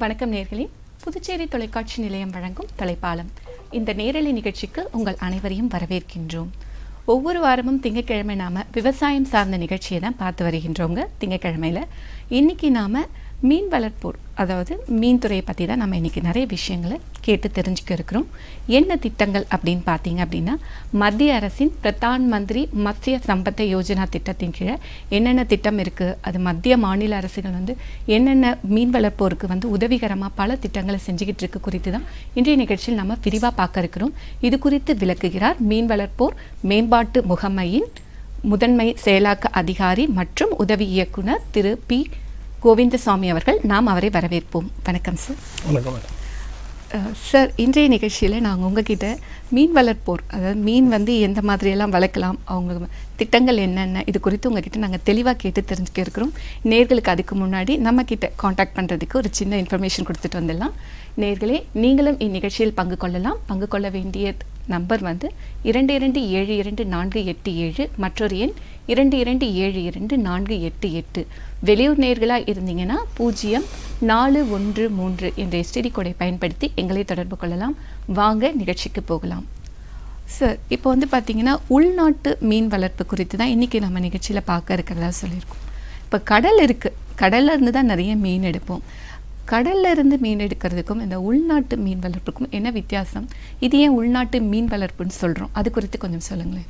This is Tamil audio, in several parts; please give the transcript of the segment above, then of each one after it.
வணக்கம் நேர்களே புதுச்சேரி தொலைக்காட்சி நிலையம் வழங்கும் தலைப்பாலம் இந்த நேரலை நிகழ்ச்சிக்கு உங்கள் அனைவரையும் வரவேற்கின்றோம் ஒவ்வொரு வாரமும் திங்கட்கிழமை நாம விவசாயம் சார்ந்த நிகழ்ச்சியை தான் பார்த்து வருகின்றோங்க திங்கட்கிழமையில இன்னைக்கு நாம மீன் வளர்ப்போர் அதாவது மீன் துறையை பற்றி தான் நம்ம இன்னைக்கு நிறைய விஷயங்களை கேட்டு தெரிஞ்சுக்க இருக்கிறோம் என்ன திட்டங்கள் அப்படின்னு பார்த்தீங்க அப்படின்னா மத்திய அரசின் பிரதான் மந்திரி மத்ஸ்ய சம்பத்த யோஜனா திட்டத்தின் கீழே என்னென்ன திட்டம் இருக்குது அது மத்திய மாநில அரசுகள் வந்து என்னென்ன மீன் வளர்ப்போருக்கு வந்து உதவிகரமாக பல திட்டங்களை செஞ்சுக்கிட்டு இருக்கு குறித்து தான் இன்றைய நிகழ்ச்சியில் நம்ம விரிவாக பார்க்க இருக்கிறோம் இது குறித்து விளக்குகிறார் மீன் வளர்ப்போர் மேம்பாட்டு முகமையின் முதன்மை செயலாக்க அதிகாரி மற்றும் உதவி இயக்குனர் திரு பி கோவிந்தசாமி அவர்கள் நாம் அவரை வரவேற்போம் வணக்கம் சார் வணக்கம் மேடம் அஹ் சார் இன்றைய நிகழ்ச்சியில் நாங்கள் உங்ககிட்ட மீன் வளர்ப்போர் அதாவது மீன் வந்து எந்த மாதிரியெல்லாம் வளர்க்கலாம் அவங்க திட்டங்கள் என்னென்ன இது குறித்து உங்ககிட்ட நாங்கள் தெளிவாக கேட்டு தெரிஞ்சுக்க இருக்கிறோம் நேர்களுக்கு அதுக்கு முன்னாடி நம்ம கிட்ட காண்டாக்ட் பண்ணுறதுக்கு ஒரு சின்ன இன்ஃபர்மேஷன் கொடுத்துட்டு வந்துடலாம் நேர்களே நீங்களும் இந்நிகழ்ச்சியில் பங்கு கொள்ளலாம் பங்கு கொள்ள வேண்டிய நம்பர் வந்து இரண்டு இரண்டு ஏழு இரண்டு நான்கு எட்டு ஏழு மற்றொரு எண் இரண்டு இரண்டு ஏழு இரண்டு நான்கு எட்டு எட்டு வெளியூர் நேர்களாக இருந்தீங்கன்னா பூஜ்ஜியம் நாலு ஒன்று மூன்று என்ற எஸ்டிடி கோடை பயன்படுத்தி எங்களை தொடர்பு கொள்ளலாம் வாங்க நிகழ்ச்சிக்கு போகலாம் சார் இப்போ வந்து பார்த்தீங்கன்னா உள்நாட்டு மீன் வளர்ப்பு குறித்து தான் இன்றைக்கி நம்ம நிகழ்ச்சியில் பார்க்க இருக்கிறதா சொல்லியிருக்கோம் இப்போ கடல் இருக்குது கடல்ல இருந்து தான் நிறைய மீன் எடுப்போம் கடல்ல இருந்து மீன் எடுக்கிறதுக்கும் இந்த உள்நாட்டு மீன் வளர்ப்புக்கும் என்ன வித்தியாசம் இது ஏன் உள்நாட்டு மீன் வளர்ப்புன்னு சொல்கிறோம் அது குறித்து கொஞ்சம் சொல்லுங்களேன்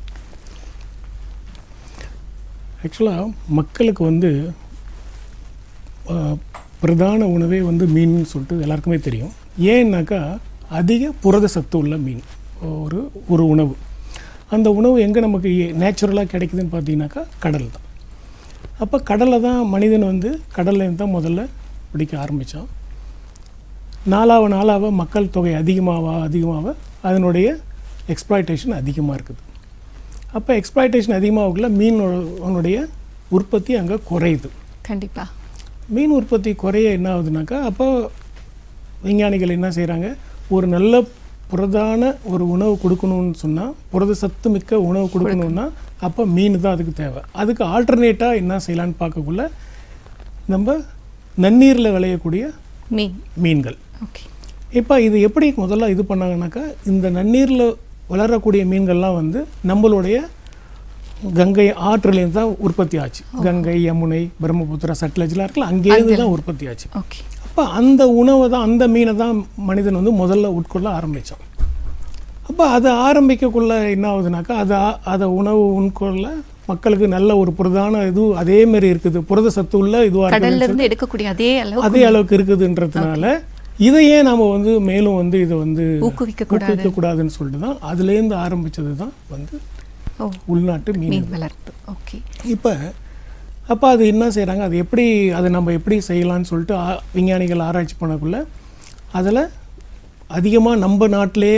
ஆக்சுவலாக மக்களுக்கு வந்து ஆ, பிரதான உணவே வந்து மீன் சொல்லிட்டு எல்லாருக்குமே தெரியும் ஏன்னாக்கா அதிக புரத சத்து உள்ள மீன் ஒரு ஒரு உணவு அந்த உணவு எங்கே நமக்கு நேச்சுரலாக கிடைக்குதுன்னு பார்த்தீங்கன்னாக்கா கடல் தான் அப்போ கடலில் தான் மனிதன் வந்து கடல்லேருந்து தான் முதல்ல பிடிக்க ஆரம்பித்தான் நாளாவ நாளாவ மக்கள் தொகை அதிகமாக அதிகமாக அதனுடைய எக்ஸ்ப்ளாய்டேஷன் அதிகமாக இருக்குது அப்போ எக்ஸ்ப்ளாய்டேஷன் அதிகமாகக்குள்ள மீனுடைய உற்பத்தி அங்கே குறையுது கண்டிப்பாக மீன் உற்பத்தி குறைய என்ன ஆகுதுனாக்கா அப்போ விஞ்ஞானிகள் என்ன செய்கிறாங்க ஒரு நல்ல புரதான ஒரு உணவு கொடுக்கணும்னு சொன்னால் புரத சத்து மிக்க உணவு கொடுக்கணும்னா அப்போ மீன் தான் அதுக்கு தேவை அதுக்கு ஆல்டர்னேட்டாக என்ன செய்யலான்னு பார்க்கக்குள்ள நம்ம நன்னீரில் விளையக்கூடிய மீன் மீன்கள் ஓகே இப்போ இது எப்படி முதல்ல இது பண்ணாங்கனாக்கா இந்த நன்னீரில் வளரக்கூடிய மீன்கள்லாம் வந்து நம்மளுடைய கங்கை ஆற்றுலேருந்து தான் உற்பத்தி ஆச்சு கங்கை யமுனை பிரம்மபுத்திரா சட்லஜ்லாம் இருக்குல்ல அங்கேருந்து தான் உற்பத்தி ஆச்சு ஓகே அப்போ அந்த உணவை தான் அந்த மீனை தான் மனிதன் வந்து முதல்ல உட்கொள்ள ஆரம்பித்தான் அப்போ அதை ஆரம்பிக்கக்குள்ள என்ன ஆகுதுனாக்கா அதை ஆ- அதை உணவு உட்கொள்ள மக்களுக்கு நல்ல ஒரு புரதான இது அதே மாதிரி இருக்குது புரத சத்து உள்ள இதுவாக கடல்ல இருந்து எடுக்கக்கூடிய அதே அளவு அதே அளவுக்கு இருக்குதுன்றதுனால இதையே நாம வந்து மேலும் வந்து இதை வந்து ஊக்குவிக்க கூடாது ஊக்குவிக்க கூடாதுன்னு சொல்லிட்டு தான் அதுலேருந்து ஆரம்பிச்சது தான் வந்து ஓ உள்நாட்டு மீன் மீன் வளர்ப்பு ஓகே இப்போ அப்போ அது என்ன செய்கிறாங்க அது எப்படி அதை நம்ம எப்படி செய்யலாம்னு சொல்லிட்டு ஆ- விஞ்ஞானிகள் ஆராய்ச்சி பண்ணக்குள்ள அதில் அதிகமாக நம்ம நாட்டிலே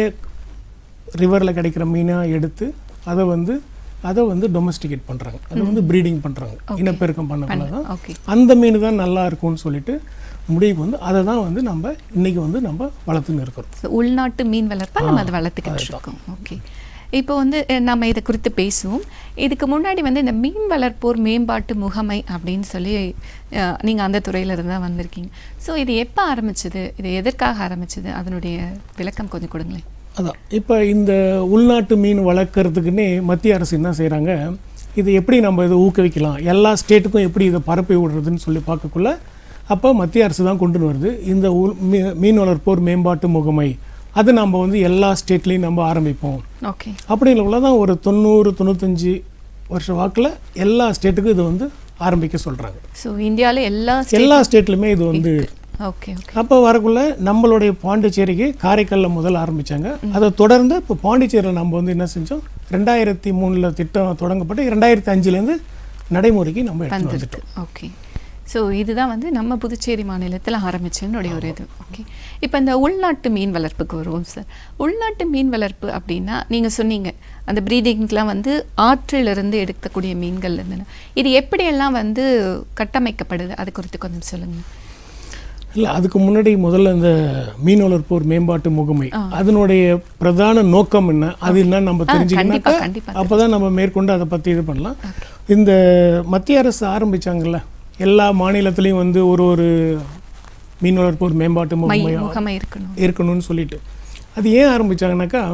ரிவரில் கிடைக்கிற மீனாக எடுத்து அதை வந்து அதை வந்து டொமஸ்டிகேட் பண்ணுறாங்க அதை வந்து ப்ரீடிங் பண்ணுறாங்க இனப்பெருக்கம் பண்ணக்குள்ள தான் ஓகே அந்த மீன் தான் நல்லா இருக்கும்னு சொல்லிட்டு முடிவுக்கு வந்து அதை தான் வந்து நம்ம இன்னைக்கு வந்து நம்ம வளர்த்துன்னு இருக்கிறோம் So, உள்நாட்டு மீன் வளர்ப்பை நம்ம அதை வளர்த்துக்கிட்டு இருக்கோம் ஓகே இப்போ வந்து அஹ், நம்ம இதை குறித்து பேசுவோம் இதுக்கு முன்னாடி வந்து இந்த மீன் வளர்ப்போர் மேம்பாட்டு முகமை அப்படின்னு சொல்லி அஹ், நீங்க அந்த துறையில இருந்து தான் வந்திருக்கீங்க ஸோ இது எப்போ ஆரம்பிச்சது இது எதற்காக ஆரம்பிச்சது அதனுடைய விளக்கம் கொஞ்சம் கொடுங்களேன் அதான் இப்போ இந்த உள்நாட்டு மீன் வளர்க்குறதுக்குன்னே மத்திய அரசு என்ன செய்கிறாங்க இது எப்படி நம்ம இதை ஊக்குவிக்கலாம் எல்லா ஸ்டேட்டுக்கும் எப்படி இதை பரப்பி விடுறதுன்னு சொல்லி பார்க்கக்குள்ள அப்போ மத்திய அரசு தான் கொண்டு வருது இந்த உள் மீ- மீன் வளர்ப்போர் மேம்பாட்டு முகமை அது நம்ம வந்து எல்லா ஸ்டேட்லேயும் நம்ம ஆரம்பிப்போம் ஓகே அப்படிங்குள்ள தான் ஒரு தொண்ணூறு தொண்ணூத்தஞ்சு வருஷ வாக்கில் எல்லா ஸ்டேட்டுக்கும் இது வந்து ஆரம்பிக்க சொல்கிறாங்க ஸோ இந்தியாவில் எல்லா எல்லா ஸ்டேட்லையுமே இது வந்து ஓகே ஓகே அப்போ வரக்குள்ள நம்மளுடைய பாண்டிச்சேரிக்கு காரைக்கால்ல முதல்ல ஆரம்பிச்சாங்க அதை தொடர்ந்து இப்போ பாண்டிச்சேரியில் நம்ம வந்து என்ன செஞ்சோம் ரெண்டாயிரத்தி மூணில் திட்டம் தொடங்கப்பட்டு ரெண்டாயிரத்தி அஞ்சுலேருந்து நடைமுறைக்கு நம்ம எடுத்து வந்துருக்கு வந்துட்டோம் ஓகே ஸோ இதுதான் வந்து நம்ம புதுச்சேரி மாநிலத்தில் ஆரம்பிச்சனுடைய ஒரு இது ஓகே இப்போ இந்த உள்நாட்டு மீன் வளர்ப்புக்கு வருவோம் சார் உள்நாட்டு மீன் வளர்ப்பு அப்படின்னா நீங்கள் சொன்னீங்க அந்த ப்ரீடிங்க்கெலாம் வந்து ஆற்றிலிருந்து எடுக்கக்கூடிய மீன்கள் இருந்தன இது எப்படியெல்லாம் வந்து கட்டமைக்கப்படுது அது குறித்து கொஞ்சம் சொல்லுங்கள் இல்லை அதுக்கு முன்னாடி முதல்ல இந்த மீன் வளர்ப்போர் மேம்பாட்டு முகமை அதனுடைய பிரதான நோக்கம் என்ன அது என்னன்னு நம்ம கண்டிப்பா, தெரிஞ்சுக்கணும்னாக்கா கண்டிப்பா அப்பதான் நம்ம மேற்கொண்டு அதை பற்றி இது பண்ணலாம் இந்த மத்திய அரசு ஆரம்பிச்சாங்கல்ல எல்லா மாநிலத்திலையும் வந்து ஒரு ஒரு மீன் வளர்ப்போர் மேம்பாட்டு மை முகமை முகமை இருக்கணும் இருக்கணும்னு சொல்லிட்டு அது ஏன் ஆரம்பிச்சாங்கனாக்கா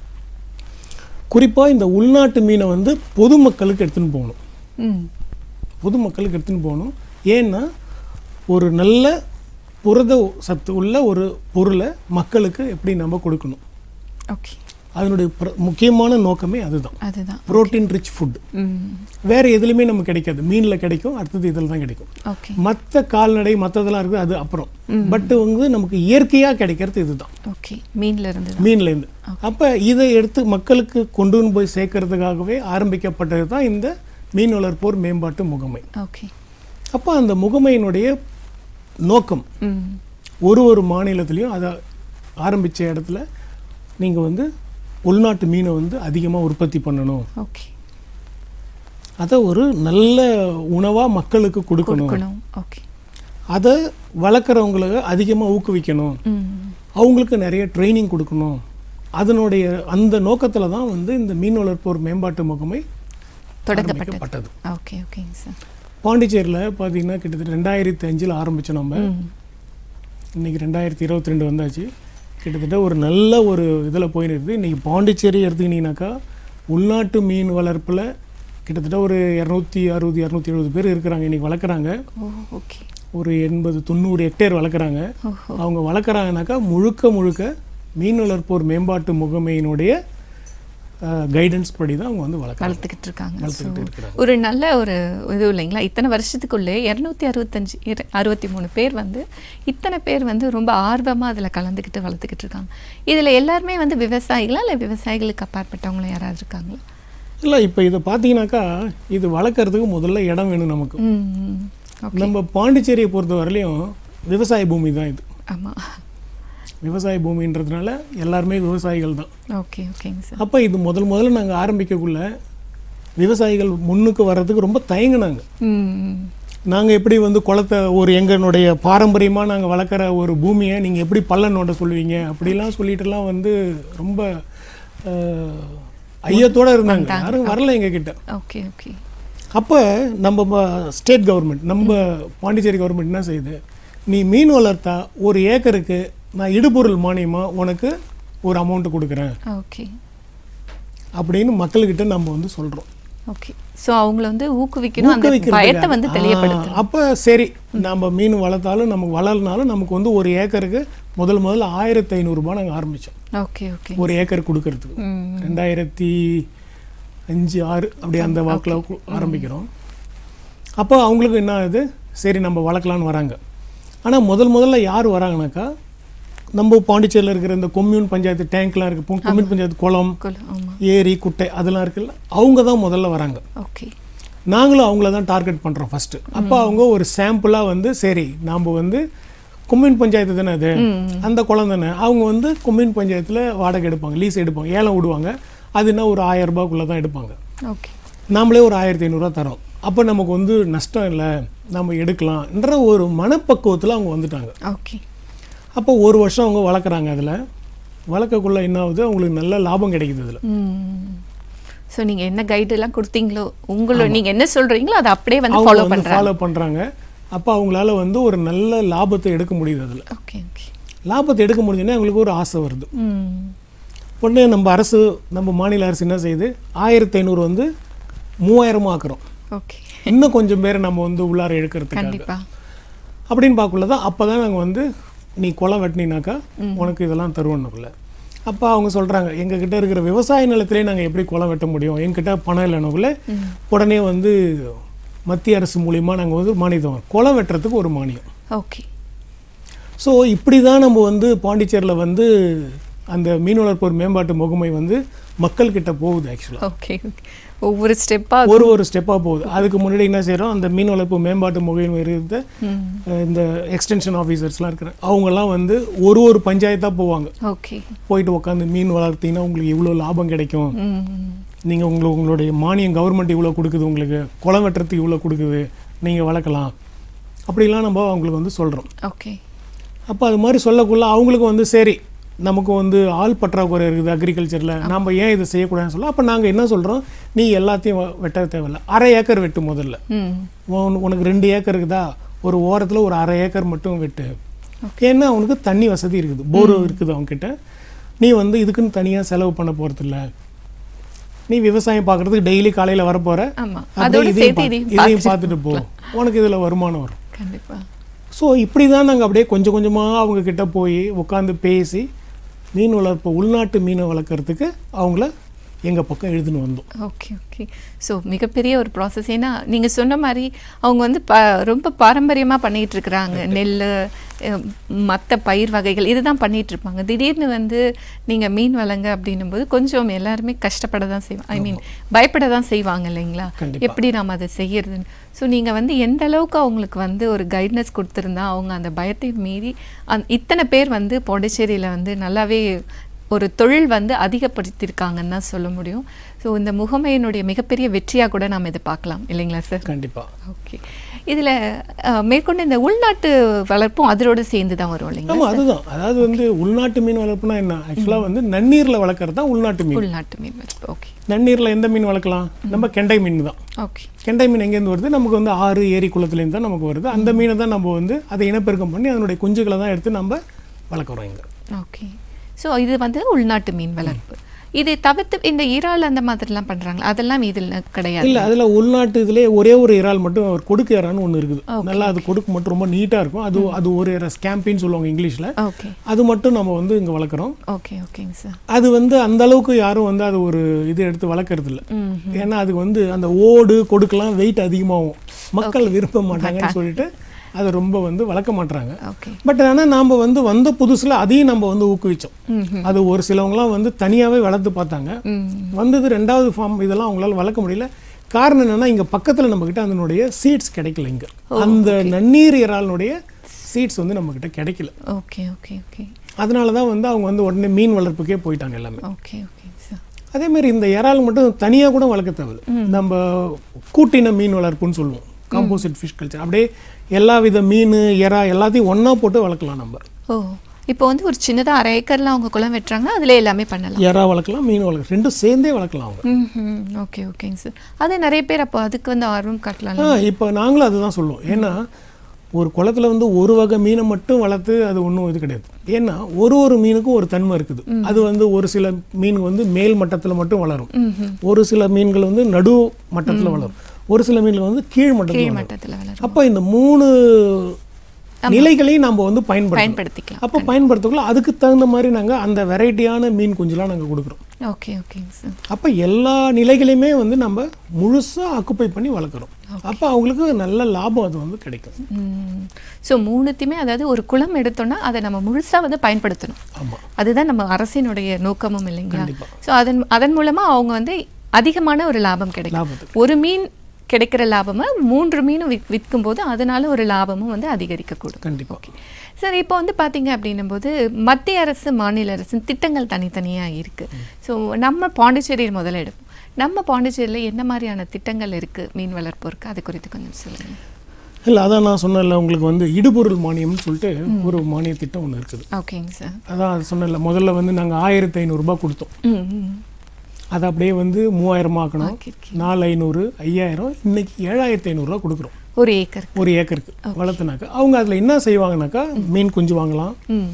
குறிப்பாக இந்த உள்நாட்டு மீனை வந்து பொதுமக்களுக்கு எடுத்துன்னு போகணும் ம் பொதுமக்களுக்கு எடுத்துன்னு போகணும் ஏன்னா ஒரு நல்ல புரத சத்து உள்ள ஒரு பொருளை மக்களுக்கு எப்படி நம்ம கொடுக்கணும் ஓகே அதனுடைய பிர- முக்கியமான நோக்கமே அதுதான் அதுதான் புரோட்டீன் ரிச் ஃபுட் ம் வேறு எதுலையுமே நமக்கு கிடைக்காது மீனில் கிடைக்கும் அடுத்தது இதில் தான் கிடைக்கும் ஓகே மற்ற கால்நடை மற்றதெல்லாம் இருக்குது அது அப்புறம் பட் வந்து நமக்கு இயற்கையாக கிடைக்கிறது இதுதான் ஓகே மீன்ல இருந்து தான் மீன்லேருந்து அப்போ இதை எடுத்து மக்களுக்கு கொண்டு போய் சேர்க்கறதுக்காகவே ஆரம்பிக்கப்பட்டது தான் இந்த மீன் வளர்ப்போர் மேம்பாட்டு முகமை ஓகே அப்போ அந்த முகமையினுடைய நோக்கம் ம் ஒரு ஒரு மாநிலத்திலையும் அதை ஆரம்பித்த இடத்துல நீங்கள் வந்து உள்நாட்டு மீனை வந்து அதிகமாக உற்பத்தி பண்ணணும் ஓகே அதை ஒரு நல்ல உணவாக மக்களுக்கு கொடுக்கணும் கொடுக்கணும் ஓகே அதை வளர்க்குறவங்களுக்கு அதிகமாக ஊக்குவிக்கணும் ம் அவங்களுக்கு நிறைய ட்ரைனிங் கொடுக்கணும் அதனுடைய அந்த நோக்கத்தில் தான் வந்து இந்த மீன் வளர்ப்போர் மேம்பாட்டு முகமை தொடங்கப்பட்டது ஆரம்பிக்கப்பட்டது ஓகே ஓகேங்க சார் பாண்டிச்சேரியில் பார்த்தீங்கன்னா கிட்டத்தட்ட ரெண்டாயிரத்தி அஞ்சில் ஆரம்பித்தோம் நம்ம ம் இன்னைக்கு ரெண்டாயிரத்தி இருபத்தி ரெண்டு வந்தாச்சு கிட்டத்தட்ட ஒரு நல்ல ஒரு இதில் போயின்னு இருக்குது இன்றைக்கி பாண்டிச்சேரி எடுத்துக்கிட்டிங்கனாக்கா உள்நாட்டு மீன் வளர்ப்பில் கிட்டத்தட்ட ஒரு இரநூத்தி அறுபது இரநூத்தி எழுபது பேர் இருக்கிறாங்க இன்றைக்கி வளர்க்குறாங்க ஓ ஓகே ஒரு எண்பது தொண்ணூறு ஹெக்டேர் வளர்க்குறாங்க ஓஹோ அவங்க வளர்க்குறாங்கனாக்கா முழுக்க முழுக்க மீன் வளர்ப்போர் மேம்பாட்டு முகமையினுடைய கைடன்ஸ் படி தான் அவங்க வந்து வளர்க்குறாங்க வளர்த்துக்கிட்டு இருக்காங்க வளர்த்துக்கிட்டு So, இருக்கிறாங்க. ஒரு நல்ல ஒரு இது இல்லைங்களா இத்தனை வருஷத்துக்குள்ளே இரநூத்தி அறுபத்தஞ்சு இரு- அறுபத்தி மூணு பேர் வந்து இத்தனை பேர் வந்து ரொம்ப ஆர்வமாக அதில் கலந்துக்கிட்டு வளர்த்துக்கிட்டு இருக்காங்க இதில் எல்லாருமே வந்து விவசாயிகளா இல்லை விவசாயிகளுக்கு அப்பாற்பட்டவங்களும் யாராவது இருக்காங்களா இல்லை இப்போ இதை பார்த்தீங்கன்னாக்கா இது வளர்க்குறதுக்கு முதல்ல இடம் வேணும் நமக்கு ம் ம். ஓகே நம்ம பாண்டிச்சேரியை பொறுத்த வரலையும் விவசாய பூமி தான் இது ஆமாம் விவசாய பூமின்றதுனால எல்லாருமே விவசாயிகள் தான் ஓகே ஓகேங்க சார் அப்போ இது முதல் முதல்ல நாங்கள் ஆரம்பிக்கக்குள்ள விவசாயிகள் முன்னுக்கு வர்றதுக்கு ரொம்ப தயங்குனாங்க ம் ம். நாங்கள் எப்படி வந்து குளத்தை ஒரு எங்களுடைய பாரம்பரியமாக நாங்கள் வளர்க்குற ஒரு பூமியை நீங்கள் எப்படி பள்ளம் நோண்ட சொல்லுவீங்க அப்படிலாம் சொல்லிட்டுலாம் வந்து ரொம்ப அஹ், ஐயத்தோட இருந்தாங்க யாரும் வரல எங்ககிட்ட ஓகே ஓகே அப்போ நம்ம ஸ்டேட் கவர்மெண்ட் நம்ம பாண்டிச்சேரி கவர்மெண்ட் என்ன செய்யுது நீ மீன் வளர்த்தா ஒரு ஏக்கருக்கு நான் இடுபொருள் மானியமாக உனக்கு ஒரு அமௌண்ட் கொடுக்குறேன் ஓகே அப்படின்னு மக்கள்கிட்ட நம்ம வந்து சொல்கிறோம் ஓகே ஸோ அவங்கள வந்து ஊக்குவிக்கணும் அந்த பயத்தை வந்து தெளியப்படுத்தணும் அப்போ சரி நம்ம மீன் வளர்த்தாலும் நமக்கு வளர்னாலும் நமக்கு வந்து ஒரு ஏக்கருக்கு முதல் முதல்ல ஆயிரத்தி ஐநூறுரூபா நாங்கள் ஆரம்பித்தோம் ஓகே ஓகே ஒரு ஏக்கர் கொடுக்கறதுக்கு ம் ரெண்டாயிரத்தி அஞ்சு ஆறு அப்படி அந்த வாக்கில் ஆரம்பிக்கிறோம் அப்போ அவங்களுக்கு என்ன ஆகுது சரி நம்ம வளர்க்கலான்னு வராங்க ஆனால் முதல் முதல்ல யார் வராங்கனாக்கா நம்ம பாண்டிச்சேரியில் இருக்கிற இந்த கொம்யூன் பஞ்சாயத்து டேங்க்லாம் இருக்குது கொம்யூன் பஞ்சாயத்து குளம் குல ஆமாம் ஏரி குட்டை அதெல்லாம் இருக்குல்ல அவங்க தான் முதல்ல வராங்க ஓகே நாங்களும் அவங்கள தான் டார்கெட் பண்ணுறோம் ஃபஸ்ட்டு அப்போ அவங்க ஒரு சாம்பிளாக வந்து சரி நாம் வந்து கொம்யூன் பஞ்சாயத்து தானே அது அந்த குளம் தானே அவங்க வந்து கொம்யூன் பஞ்சாயத்தில் வாடகை எடுப்பாங்க லீஸ் எடுப்பாங்க ஏலம் விடுவாங்க அதுனா ஒரு ஆயிரம் ரூபாய்க்குள்ளே தான் எடுப்பாங்க ஓகே நாமளே ஒரு ஆயிரத்தி ஐநூறுரூவா தரோம் அப்போ நமக்கு வந்து நஷ்டம் இல்லை நம்ம எடுக்கலாம்ன்ற ஒரு மனப்பக்குவத்தில் அவங்க வந்துட்டாங்க ஓகே அப்போ ஒரு வருஷம் அவங்க வளர்க்குறாங்க அதில் வளர்க்கக்குள்ள என்ன ஆகுது அவங்களுக்கு நல்ல லாபம் கிடைக்குது அதில் ம் ஸோ நீங்கள் என்ன கைடு எல்லாம் கொடுத்தீங்களோ உங்களோட நீங்கள் என்ன சொல்கிறீங்களோ அதை அப்படியே வந்து அவங்க ஃபாலோ வந்து பண்ணுறாங்க ஃபாலோ பண்ணுறாங்க அப்போ அவங்களால வந்து ஒரு நல்ல லாபத்தை எடுக்க முடியுது அதில் ஓகே ஓகே லாபத்தை எடுக்க முடிஞ்சோன்னா அவங்களுக்கு ஒரு ஆசை வருது ம் உடனே நம்ம அரசு நம்ம மாநில அரசு என்ன செய்யுது ஆயிரத்தி ஐநூறு வந்து மூவாயிரமா ஆக்குறோம் ஓகே இன்னும் கொஞ்சம் பேரை நம்ம வந்து உள்ளார இழுக்கிறதுக்காக கண்டிப்பா அப்படின்னு பார்க்கல தான் அப்போ தான் நாங்கள் வந்து நீ குளம் வெட்டினீனாக்கா உனக்கு இதெல்லாம் தருவோன்னுக்குள்ள அப்போ அவங்க சொல்கிறாங்க எங்ககிட்ட இருக்கிற விவசாய நிலத்திலே நாங்கள் எப்படி குளம் வெட்ட முடியும் எங்ககிட்ட பணம் இல்லைனுக்குள்ள உடனே வந்து மத்திய அரசு மூலியமா நாங்கள் வந்து மானியம் குளம் வெட்டுறதுக்கு ஒரு மானியம் ஓகே ஸோ இப்படி தான் நம்ம வந்து பாண்டிச்சேரியில் வந்து அந்த மீன் வளர்ப்போர் மேம்பாட்டு முகமை வந்து மக்கள்கிட்ட போகுது ஆக்சுவலாக ஓகே ஓகே ஒவ்வொரு ஸ்டெப்பாக ஒரு ஒரு ஸ்டெப்பாக போகுது அதுக்கு முன்னாடி என்ன செய்கிறோம் அந்த மீன் வளர்ப்பு மேம்பாட்டு முகமை இருந்த ம் அஹ், இந்த எக்ஸ்டென்ஷன் ஆஃபீஸர்ஸ்லாம் இருக்கிறாங்க அவங்கெல்லாம் வந்து ஒரு ஒரு பஞ்சாயத்தாக போவாங்க ஓகே போயிட்டு உட்காந்து மீன் வளர்த்தீங்கன்னா உங்களுக்கு இவ்வளோ லாபம் கிடைக்கும் ம் நீங்கள் உங்களுக்கு உங்களுடைய மானியம் கவர்மெண்ட் இவ்வளோ கொடுக்குது உங்களுக்கு குளம் வெட்டுறதுக்கு இவ்வளோ கொடுக்குது நீங்கள் வளர்க்கலாம் அப்படிலாம் நம்ம அவங்களுக்கு வந்து சொல்கிறோம் ஓகே அப்போ அது மாதிரி சொல்லக்குள்ள அவங்களுக்கு வந்து சரி நமக்கு வந்து ஆள் பற்றாக்குறை இருக்குது அக்ரிகல்ச்சரில் நம்ம ஏன் இதை செய்யக்கூடாதுன்னு சொல்ல அப்போ நாங்கள் என்ன சொல்கிறோம் நீ எல்லாத்தையும் வ- வெட்ட தேவையில்ல அரை ஏக்கர் வெட்டு முதல்ல ம் உன்- உனக்கு ரெண்டு ஏக்கர் இருக்குதா ஒரு ஓரத்தில் ஒரு அரை ஏக்கர் மட்டும் வெட்டு ஏன்னா அவனுக்கு தண்ணி வசதி இருக்குது போர் இருக்குது அவன்கிட்ட நீ வந்து இதுக்குன்னு தனியாக செலவு பண்ண போகிறதில்ல நீ விவசாயம் பார்க்குறதுக்கு டெய்லி காலையில் வரப்போகிற ஆமா அப்படியே அதோட இதையும் சேர்த்து பார்த்து- இதையும் இதையும் பார்த்துட்டு பார்த்துட்டு போ உனக்கு இதில் வருமானம் வரும் கண்டிப்பா ஸோ இப்படி தான் நாங்கள் அப்படியே கொஞ்சம் கொஞ்சமாக அவங்க கிட்ட போய் உட்காந்து பேசி மீன் வளர்ப்பு உள்நாட்டு மீனை வளர்க்குறதுக்கு அவங்கள எங்கள் பக்கம் எழுதுன்னு வந்தோம் ஓகே ஓகே ஸோ மிகப்பெரிய ஒரு ப்ராசஸ் ஏன்னா நீங்கள் சொன்ன மாதிரி அவங்க வந்து ப ரொம்ப பாரம்பரியமாக பண்ணிகிட்டு இருக்கிறாங்க நெல் மற்ற பயிர் வகைகள் இதுதான் பண்ணிட்டு இருப்பாங்க திடீர்னு வந்து நீங்கள் மீன் வளங்க அப்படின்னும் போது கொஞ்சம் எல்லாருமே கஷ்டப்பட தான் செய்வாங்க ஐ மீன் பயப்பட தான் செய்வாங்க இல்லைங்களா கண்டிப்பா. எப்படி நாம் அதை செய்யறதுன்னு ஸோ நீங்கள் வந்து எந்த அளவுக்கு அவங்களுக்கு வந்து ஒரு கைட்னஸ் கொடுத்துருந்தா அவங்க அந்த பயத்தை மீறி அந் இத்தனை பேர் வந்து பாண்டிச்சேரியில் வந்து நல்லாவே ஒரு தொழில் வந்து அதிகப்படுத்தியிருக்காங்கன்னு தான் சொல்ல முடியும் ஸோ இந்த முகமையினுடைய மிகப்பெரிய வெற்றியாக கூட நாம் இதை பார்க்கலாம் இல்லைங்களா சார் கண்டிப்பாக ஓகே இதில் மேற்கொண்டு இந்த உள்நாட்டு வளர்ப்பும் அதோட சேர்ந்து தான் வரும் இல்லைங்களா ஆமாம் அதுதான் அதாவது வந்து உள்நாட்டு மீன் வளர்ப்புனா என்ன ஆக்சுவலாக வந்து நன்னீரில் வளர்க்குறது தான் உள்நாட்டு மீன் உள்நாட்டு மீன் வளர்ப்பு ஓகே நன்னீரில் எந்த மீன் வளர்க்கலாம் நம்ம கெண்டை மீன் தான் ஓகே கெண்டை மீன் எங்கேருந்து வருது நமக்கு வந்து ஆறு ஏரி குளத்துலேருந்து தான் நமக்கு வருது அந்த மீனை தான் நம்ம வந்து அதை இனப்பெருக்கம் பண்ணி அதனுடைய குஞ்சுகளை தான் எடுத்து நம்ம வளர்க்குறோம் இங்கே ஓகே ஸோ இது வந்து உள்நாட்டு மீன் வளர்ப்பு இதை தவிர்த்து இந்த இறால் அந்த மாதிரிலாம் பண்றாங்களா அதெல்லாம் இதில் கிடையாது இல்லை அதில் உள்நாட்டு இதுலேயே ஒரே ஒரு இறால் மட்டும் ஒரு கொடுக்கு இறான்னு ஒன்று இருக்குது நல்லா அது கொடுக்கு மட்டும் ரொம்ப நீட்டாக இருக்கும் அது அது ஒரு இறா ஸ்கேம்பின்னு சொல்லுவாங்க இங்கிலீஷில் ஓகே அது மட்டும் நம்ம வந்து இங்கே வளர்க்குறோம் ஓகே ஓகேங்க சார் அது வந்து அந்த அளவுக்கு யாரும் வந்து அது ஒரு இது எடுத்து வளர்க்கறது இல்ல ம் ஏன்னா அதுக்கு வந்து அந்த ஓடு கொடுக்கலாம் வெயிட் அதிகமாகும் மக்கள் விரும்ப மாட்டாங்கன்னு சொல்லிட்டு அதை ரொம்ப வந்து வளர்க்க மாட்றாங்க ஓகே பட் ஆனால் நாம் வந்து வந்த புதுசில் அதையும் நம்ம வந்து ஊக்குவிச்சோம் ம் அது ஒரு சிலவங்களாம் வந்து தனியாகவே வளர்த்து பார்த்தாங்க ம் வந்தது ரெண்டாவது ஃபார்ம் இதெல்லாம் அவங்களால வளர்க்க முடியல காரணம் என்னன்னா இங்கே பக்கத்தில் நம்மக்கிட்ட அதனுடைய சீட்ஸ் கிடைக்கல இங்கே அந்த நன்னீர் இறாலினுடைய சீட்ஸ் வந்து நம்மக்கிட்ட கிடைக்கல ஓகே ஓகே ஓகே அதனால தான் வந்து அவங்க வந்து உடனே மீன் வளர்ப்புக்கே போயிட்டாங்க எல்லாமே ஓகே ஓகே சார் அதே மாதிரி இந்த இறால் மட்டும் தனியாக கூட வளர்க்க தேவையில்ல நம்ம கூட்டின மீன் வளர்ப்புன்னு சொல்லுவோம் காம்போசிட் ஃபிஷ் கல்ச்சர் அப்படியே எல்லா வித மீன் இறா எல்லாத்தையும் ஒண்ணா போட்டு வளர்க்கலாம் நம்ம ஓ இப்போ வந்து ஒரு சின்னதா அரை ஏக்கர்ல அவங்க குளம் வெட்டுறாங்கன்னா அதுல எல்லாமே பண்ணலாம் இறா வளர்க்கலாம் மீன் வளர்க்கலாம் ரெண்டும் சேர்ந்தே வளர்க்கலாம் அவங்க ம் ஓகே ஓகேங்க சார் அது நிறைய பேர் அப்போ அதுக்கு வந்து ஆர்வம் காட்டலாம் ஆ இப்போ நாங்களும் அதுதான் சொல்லுவோம் ஏன்னா ஒரு குளத்துல வந்து ஒரு வகை மீனை மட்டும் வளர்த்து அது ஒன்றும் இது கிடையாது ஏன்னா ஒரு ஒரு மீனுக்கும் ஒரு தன்மை இருக்குது அது வந்து ஒரு சில மீன் வந்து மேல் மட்டத்தில் மட்டும் வளரும் ஒரு சில மீன்கள் வந்து நடு மட்டத்தில் வளரும் ஒரு சில மீன்கள் வந்து கீழ் மட்டத்தில் கீழ் வளரும் மட்டத்துல வளரும் அப்போ இந்த மூணு நிலைகளையும் நம்ம வந்து பயன்படுத்தணும் பயன்படுத்திக்கலாம் அப்போ பயன்படுத்தக்குள்ள அதுக்கு தகுந்த மாதிரி நாங்கள் அந்த வெரைட்டியான மீன் குஞ்சுலாம் நாங்கள் கொடுக்குறோம் ஓகே ஓகேங்க சார் அப்போ எல்லா நிலைகளையுமே வந்து நம்ம முழுசாக ஆக்குப்பை பண்ணி வளர்க்குறோம் அப்போ அவங்களுக்கு நல்ல லாபம் அது வந்து கிடைக்கும் ஸோ மூணுத்தையுமே அதாவது ஒரு குளம் எடுத்தோம்னா அதை நம்ம முழுசா வந்து பயன்படுத்தணும் ஆமாம் அதுதான் நம்ம அரசினுடைய நோக்கமும் இல்லைங்களா கண்டிப்பா. ஸோ அதன் அதன் மூலமா அவங்க வந்து அதிகமான ஒரு லாபம் கிடைக்கும் லாபத்துக்கு ஒரு மீன் கிடைக்கிற லாபமா மூன்று மீனும் வித் விற்கும் போது அதனால ஒரு லாபமும் வந்து அதிகரிக்கக்கூடும் கண்டிப்பாக சார் இப்போ வந்து பார்த்தீங்க அப்படின்னும் போது மத்திய அரசு மாநில அரசு திட்டங்கள் தனித்தனியாக இருக்குது ஸோ நம்ம பாண்டிச்சேரியில் முதல்ல எடுப்போம் நம்ம பாண்டிச்சேரியில் என்ன மாதிரியான திட்டங்கள் இருக்குது மீன் வளர்ப்போருக்கு அது குறித்து கொஞ்சம் சொல்லுங்கள் இல்லை அதான் நான் சொன்னேன்ல உங்களுக்கு வந்து இடுபொருள் மானியம்னு சொல்லிட்டு ஒரு மானிய திட்டம் ஒன்று இருக்குது ஓகேங்க சார் அதான் அது சொன்னேன்ல முதல்ல வந்து நாங்கள் ஆயிரத்தி ஐநூறுரூபா கொடுத்தோம் ம் ம் அதை அப்படியே வந்து மூவாயிரமா ஆக்கணும் ஓகே ஓகே நாலு ஐநூறு ஐயாயிரம் இன்னைக்கு ஏழாயிரத்தி ஐநூறுரூவா கொடுக்குறோம் ஒரு ஏக்கர் ஒரு ஏக்கருக்கு வளர்த்துனாக்கா அவங்க அதில் என்ன செய்வாங்கனாக்கா மீன் குஞ்சு வாங்கலாம் ம்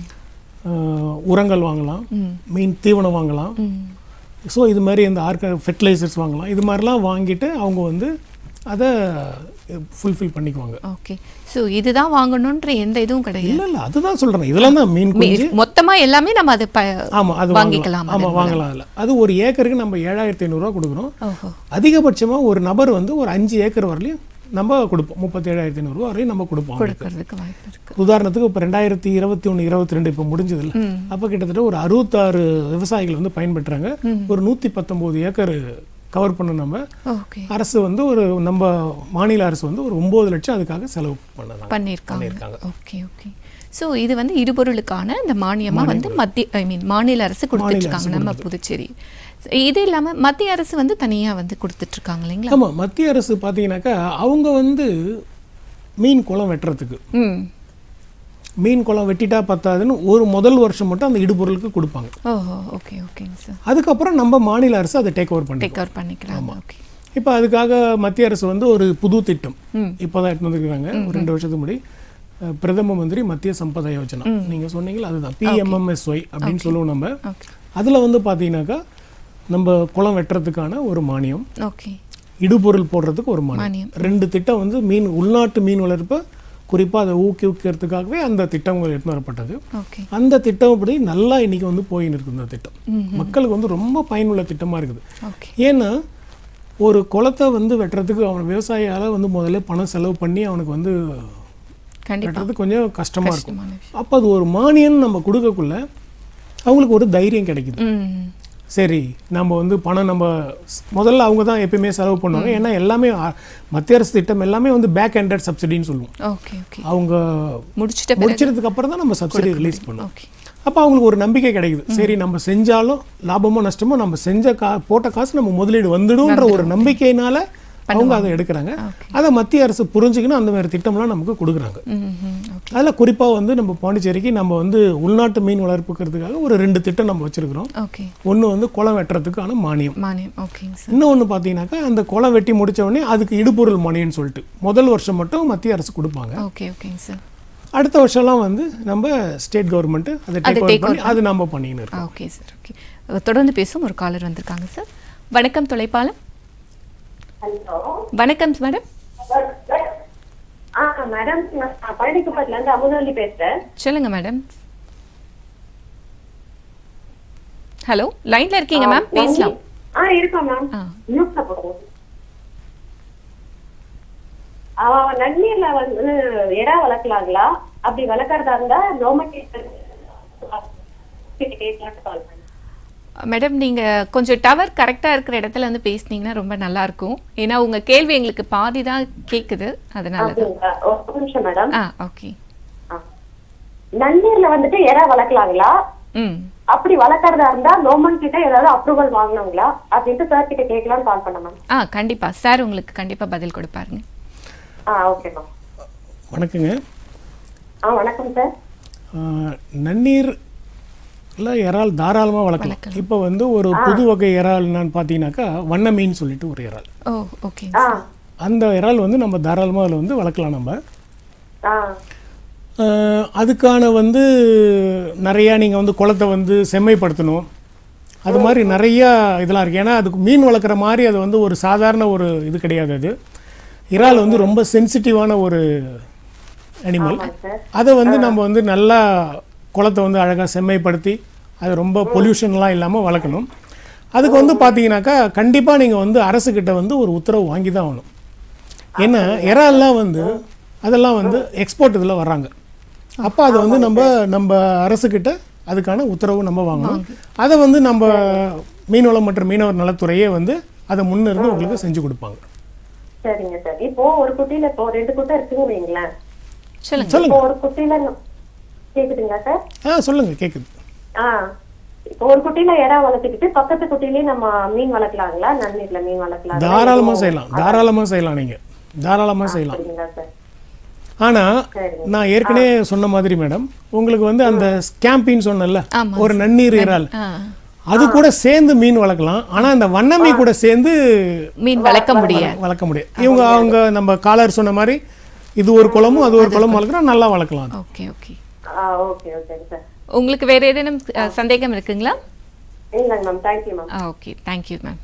ஆஹ் உரங்கள் வாங்கலாம் ம் மீன் தீவனம் வாங்கலாம் ம் ஸோ இது மாதிரி இந்த ஆர்க ஃபெர்டிலைசர்ஸ் வாங்கலாம் இது மாதிரிலாம் வாங்கிட்டு அவங்க வந்து அதை ஃபுல்ஃபில் பண்ணிக்குவாங்க ஓகே ஸோ இதுதான் வாங்கணுன்ற எந்த இதுவும் கிடையாது இல்லை இல்லை அதுதான் சொல்கிறேன் இதெல்லாம் தான் மீன் குஞ்சு மொத்தமா எல்லாமே நம்ம அதை ப ஆமாம் அது வாங்கிக்கலாம் வாங்கிக்கலாம் ஆமாம் வாங்கலாம் அதில் அது ஒரு ஏக்கருக்கு நம்ம ஏழாயிரத்தி ஐநூறுரூவா கொடுக்குறோம் ஓஹோ அதிகபட்சமாக ஒரு நபர் வந்து ஒரு அஞ்சு ஏக்கர் வரலையும் நம்ம கொடுப்போம் முப்பத்தி ஏழாயிரத்தி ஐநூறுரூவா வரையும் நம்ம கொடுப்போம் அவங்களுக்கு. கொடுக்கறதுக்கு வாய்ப்பு இருக்கு உதாரணத்துக்கு இப்போ ரெண்டாயிரத்தி இருபத்தி ஒன்று இருபத்தி ரெண்டு இப்போ முடிஞ்சதில்ல ம் அப்போ கிட்டத்தட்ட ஒரு அறுபத்தாறு விவசாயிகள் வந்து பயன்பெற்றாங்க ஒரு நூற்றி பத்தொம்போது ஏக்கர் கவர் பண்ண நம்ம ஓகே அரசு வந்து ஒரு நம்ம மாநில அரசு வந்து ஒரு ஒம்பது லட்சம் அதுக்காக செலவு பண்ணதாங்க பண்ணியிருக்காங்க பண்ணியிருக்காங்க. ஓகே ஓகே ஸோ இது வந்து இடுபொருளுக்கான இந்த மானியமா வந்து மத்திய ஐ மீன் மாநில அரசு கொடுத்துட்டு இருக்காங்க நம்ம புதுச்சேரி இது இல்லாம மத்திய அரசு வந்து தனியா வந்து கொடுத்துட்டு இருக்காங்க இல்லைங்களா ஆமாம் மத்திய அரசு பார்த்தீங்கன்னாக்கா அவங்க வந்து மீன் குளம் வெட்டுறதுக்கு ம் மீன் குளம் வெட்டிட்டா பத்தாதுன்னு ஒரு முதல் வருஷம் மட்டும் அந்த இடுபொருளுக்கு கொடுப்பாங்க ஓஹோ ஓகே ஓகேங்க சார் அதுக்கப்புறம் நம்ம மாநில அரசு அதை டேக் ஓவர் பண்ணி டேக் ஓவர் பண்ணிக்கலாம் ஓகே இப்போ அதுக்காக மத்திய அரசு வந்து ஒரு புது திட்டம் ம் இப்போ தான் எடுத்து வந்துருக்காங்க ஒரு ரெண்டு வருஷத்துக்கு முன்னாடி அஹ், பிரதம மந்திரி மத்திய சம்பத யோஜனா நீங்க சொன்னீங்களா அதுதான் பிஎம்எம்எஸ்ஒய் அப்படின்னு சொல்லுவோம் நம்ம ஓகே அதுல வந்து பாத்தீங்கன்னாக்கா நம்ம குளம் வெட்டுறதுக்கான ஒரு மானியம் ஓகே இடுபொருள் போடுறதுக்கு ஒரு மானியம் மானியம். ரெண்டு திட்டம் வந்து மீன் உள்நாட்டு மீன் வளர்ப்பை குறிப்பா அதை ஊக்குவிக்கிறதுக்காகவே அந்த திட்டங்கள் எடுத்து வரப்பட்டது ஓகே அந்த திட்டம் படி நல்லா இன்னைக்கு வந்து போயின்னு இருக்குது இந்த திட்டம் மக்களுக்கு வந்து ரொம்ப பயனுள்ள திட்டமா இருக்குது ஓகே ஏன்னா ஒரு குளத்தை வந்து வெட்டுறதுக்கு அவன் விவசாயியால வந்து முதல்ல பணம் செலவு பண்ணி அவனுக்கு வந்து கண்டிப்பா வெட்டுறது கொஞ்சம் கஷ்டமா இருக்கும் கஷ்டமான விஷயம் அப்போ அது ஒரு மானியம் நம்ம கொடுக்கக்குள்ள அவங்களுக்கு ஒரு தைரியம் கிடைக்குது ம் சரி நம்ம வந்து பணம் நம்ம ஸ்- முதல்ல அவங்க தான் எப்பயுமே செலவு பண்ணுவாங்க ஏன்னா எல்லாமே ஆ- மத்திய அரசு திட்டம் எல்லாமே வந்து பேக் ஹேண்டட் சப்சிடின்னு சொல்லுவோம் ஓகே ஓகே அவங்க முடிச்சிட்ட பிறகு முடிச்சதுக்கு அப்புறம் தான் நம்ம சப்சிடி ரிலீஸ் பண்ணுவோம் ஓகே அப்போ அவங்களுக்கு ஒரு நம்பிக்கை கிடைக்குது சரி நம்ம செஞ்சாலும் லாபமோ நஷ்டமோ நம்ம செஞ்ச கா போட்ட காசு நம்ம முதலீடு வந்துடும்ன்ற ஒரு நம்பிக்கையினால அவங்க அதை எடுக்கிறாங்க ஓகே அதை மத்திய அரசு புரிஞ்சுக்கணும் அந்த மாதிரி திட்டம்லாம் நமக்கு கொடுக்குறாங்க ம் ம் ஓகே அதில் குறிப்பாக வந்து நம்ம பாண்டிச்சேரிக்கு நம்ம வந்து உள்நாட்டு மீன் வளர்ப்புக்கிறதுக்காக ஒரு ரெண்டு திட்டம் நம்ம வச்சிருக்கிறோம் ஓகே ஒன்று வந்து குளம் வெட்டுறதுக்கான மானியம் மானியம் ஓகேங்க சார் இன்னொன்று பார்த்தீங்கன்னாக்கா அந்த குளம் வெட்டி முடிச்ச உடனே அதுக்கு இடுபொருள் மானியம்னு சொல்லிட்டு முதல் வருஷம் மட்டும் மத்திய அரசு கொடுப்பாங்க ஓகே ஓகேங்க சார் அடுத்த வருஷம்லாம் வந்து நம்ம ஸ்டேட் கவர்மெண்ட் அதை அதை டேக் take பண்ணி அது நம்ம பண்ணின்னு இருக்கோம் ஓகே சார் ஓகே தொடர்ந்து பேசும் ஒரு காலர் வந்திருக்காங்க சார் வணக்கம் தொலைப்பாலம் ஹலோ வணக்கம் மேடம் ஆ மேடம் நான் பழனிக்குப்பத்துல இருந்து அமுதவல்லி பேசுறேன் சொல்லுங்க மேடம் ஹலோ லைன்ல இருக்கீங்க மேம் பேசலாம் ஆ இருக்கோம் மேம் ஆ நியூஸ்ல போடுவோம் ஆ நன்னீர்ல வந்து எறா வளர்க்கலாங்களா அப்படி வளர்க்கறதா இருந்தா கவர்மெண்ட் கேட்கலான்னு கால் பண்ணேன் மேடம் நீங்க கொஞ்சம் டவர் கரெக்டா இருக்கிற இடத்துல வந்து பேசுனீங்கன்னா ரொம்ப நல்லா இருக்கும் ஏன்னா உங்க கேள்வி எங்களுக்கு பாதி தான் கேக்குது அதனால தான் அப்படிங்களா ஒரு நிமிஷம் மேடம் ஆ ஓகே ஆ. நன்னீர்ல வந்துட்டு எறா வளர்க்கலாங்களா ம் அப்படி வளர்க்கறதா இருந்தா கவர்மெண்ட் கிட்ட ஏதாவது அப்ரூவல் வாங்கணுங்களா அப்படின்ட்டு சார் கிட்ட கேட்கலான்னு கால் பண்ணேன் மேம் ஆ கண்டிப்பா சார் உங்களுக்கு கண்டிப்பா பதில் கொடுப்பாருங்க ஆ ஓகே மேம் வணக்கங்க ஆ வணக்கம் சார் ஆஹ், நன்னீர்ல இறால் தாராளமாக வளர்க்கலாம் இப்போ வந்து ஒரு புது வகை இறால் என்னன்னு பார்த்தீங்கன்னாக்கா வண்ண மீன் சொல்லிட்டு ஒரு இறால் ஓ ஓகே ஆ அந்த இறால் வந்து நம்ம தாராளமாக அதில் வந்து வளர்க்கலாம் நம்ம ஆ ஆஹ், அதுக்கான வந்து நிறையா நீங்கள் வந்து குளத்தை வந்து செம்மைப்படுத்தணும் அது மாதிரி நிறையா இதெல்லாம் இருக்குது ஏன்னா அதுக்கு மீன் வளர்க்குற மாதிரி அது வந்து ஒரு சாதாரண ஒரு இது கிடையாது அது இறால் வந்து ரொம்ப சென்சிட்டிவான ஒரு அனிமல் ஆமாங்க சார் அதை வந்து நம்ம வந்து நல்லா குளத்தை வந்து அழகாக செம்மைப்படுத்தி அது ரொம்ப பொல்யூஷன்லாம் இல்லாமல் வளர்க்கணும் அதுக்கு வந்து பார்த்தீங்கன்னாக்கா கண்டிப்பாக நீங்கள் வந்து அரசுக்கிட்ட வந்து ஒரு உத்தரவு வாங்கி தான் ஆகணும் ஏன்னா இறால்லாம் வந்து அதெல்லாம் வந்து எக்ஸ்போர்ட் இதில் வர்றாங்க அப்போ அது வந்து நம்ம நம்ம அரசுக்கிட்ட அதுக்கான உத்தரவு நம்ம வாங்கணும் அதை வந்து நம்ம மீன்வளம் மற்றும் மீனவர் நலத்துறையே வந்து அதை முன்னிருந்து உங்களுக்கு செஞ்சு கொடுப்பாங்க சரிங்க சார் இப்போ ஒரு குட்டியில இப்போ ரெண்டு குட்டை இருக்குன்னு வைங்களேன் சொல்லுங்க இப்போ சொல்லுங்க ஒரு குட்டியில ந- கேக்குதுங்களா சார் ஆ சொல்லுங்க கேட்குது ஆ இப்போ ஒரு குட்டியில எறா வளர்த்துக்கிட்டு பக்கத்து குட்டிலயும் நம்ம மீன் வளர்க்கலாங்களா நன்னீர்ல மீன் வளர்க்கலாம் தாராளமாக செய்யலாம் தாராளமாக செய்யலாம் நீங்கள் தாராளமாக செய்யலாம் சரிங்களா சார் ஆனால் சரிங்க நான் ஏற்கனவே சொன்ன மாதிரி மேடம் உங்களுக்கு வந்து அந்த ஸ்கேம்பின்னு சொன்னேன்ல ஆமா. ஒரு நன்னீர் இறால் ஆ அது கூட சேர்ந்து மீன் வளர்க்கலாம் ஆனா அந்த வண்ணமீ கூட சேர்ந்து மீன் வளர்க்க முடியாது வளர்க்க முடியும் இவங்க அவங்க நம்ம காலர் சொன்ன மாதிரி இது ஒரு குளமும் அது ஒரு குளமும் வளர்க்குறோம் நல்லா வளர்க்கலாம் அது. ஓகே ஓகே ஆ ஓகே ஓகேங்க சார் உங்களுக்கு வேற ஏதேனும் அஹ், சந்தேகம் இருக்குங்களா இல்லைங்க மேம் தேங்க்யூ மேம் ஆ ஓகே தேங்க்யூ மேம்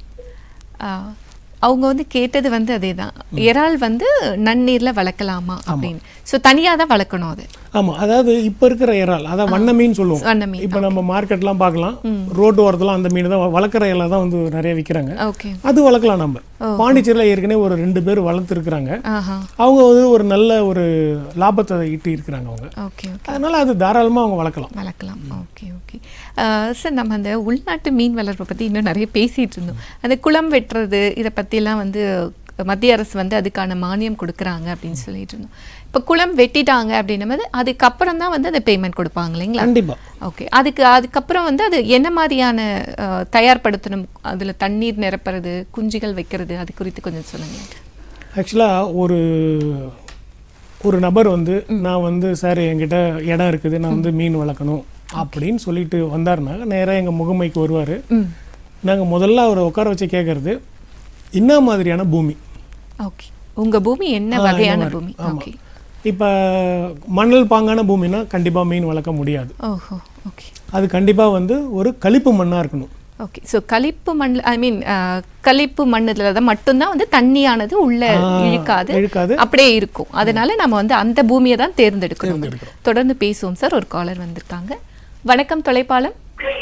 அவங்க வந்து கேட்டது வந்து அதே தான் இறால் வந்து நன்னீர்ல வளர்க்கலாமா அப்படின்னு ஸோ தனியாக தான் வளர்க்கணும் அது ஆமா அதாவது இப்ப இருக்கிற இறால் அதான் வண்ண மீன் சொல்லுவோம் வண்ண மீன் இப்ப நம்ம மார்க்கெட்லாம் பார்க்கலாம் ரோட்டு ஓரத்துல அந்த மீன் தான் வளர்க்குற இலை தான் வந்து நிறைய விற்கிறாங்க ஓகே அது வளர்க்கலாம் நம்ம பாண்டிச்சேரியில் ஏற்கனவே ஒரு ரெண்டு பேர் வளர்த்துருக்குறாங்க ஆஹா அவங்க வந்து ஒரு நல்ல ஒரு லாபத்தை ஈட்டி இருக்கிறாங்க அவங்க ஓகே ஓகே அதனால அது தாராளமா அவங்க வளர்க்கலாம் வளர்க்கலாம் ஓகே ஓகே சார் நம்ம அந்த உள்நாட்டு மீன் வளர்ப்பை பற்றி இன்னும் நிறைய பேசிகிட்டு இருந்தோம் அந்த குளம் வெட்டுறது இதை பற்றிலாம் வந்து மத்திய அரசு வந்து அதுக்கான மானியம் கொடுக்குறாங்க அப்படின்னு சொல்லிட்டு இருந்தோம் இப்போ குளம் வெட்டிட்டாங்க அப்படின்னும் போது அதுக்கப்புறம் தான் வந்து அந்த பேமெண்ட் கொடுப்பாங்க இல்லைங்களா கண்டிப்பா ஓகே அதுக்கு அதுக்கப்புறம் வந்து அது என்ன மாதிரியான அஹ், தயார்படுத்தணும் அதில் தண்ணீர் நிரப்புறது குஞ்சுகள் வைக்கிறது அது குறித்து கொஞ்சம் சொல்லுங்கள் ஆக்சுவலாக ஒரு ஒரு நபர் வந்து நான் வந்து சார் என்கிட்ட இடம் இருக்குது நான் வந்து மீன் வளர்க்கணும் அப்படின்னு சொல்லிட்டு வந்தாருன்னா நேராக எங்கள் முகமைக்கு வருவார் ம் நாங்கள் முதல்ல அவரை உட்கார வச்சு கேட்கறது என்ன மாதிரியான பூமி ஓகே உங்கள் பூமி என்ன ஆ, வகையான இந்த மாதிரி. பூமி ஆமா. ஓகே இப்போ மணல் பாங்கான பூமினா கண்டிப்பாக மீன் வளர்க்க முடியாது ஓஹோ ஓகே அது கண்டிப்பாக வந்து ஒரு களிப்பு மண்ணாக இருக்கணும் ஓகே ஸோ களிப்பு மண் ஐ மீன் களிப்பு மண்ணுல தான் மட்டும்தான் வந்து தண்ணியானது உள்ள ஆ, இழுக்காது இழுக்காது. அப்படியே இருக்கும் அதனால நம்ம வந்து அந்த பூமியை தான் தேர்ந்தெடுக்கணும் தொடர்ந்து பேசுவோம் சார் ஒரு காலர் வந்திருக்காங்க வணக்கம் தொலைப்பாளம்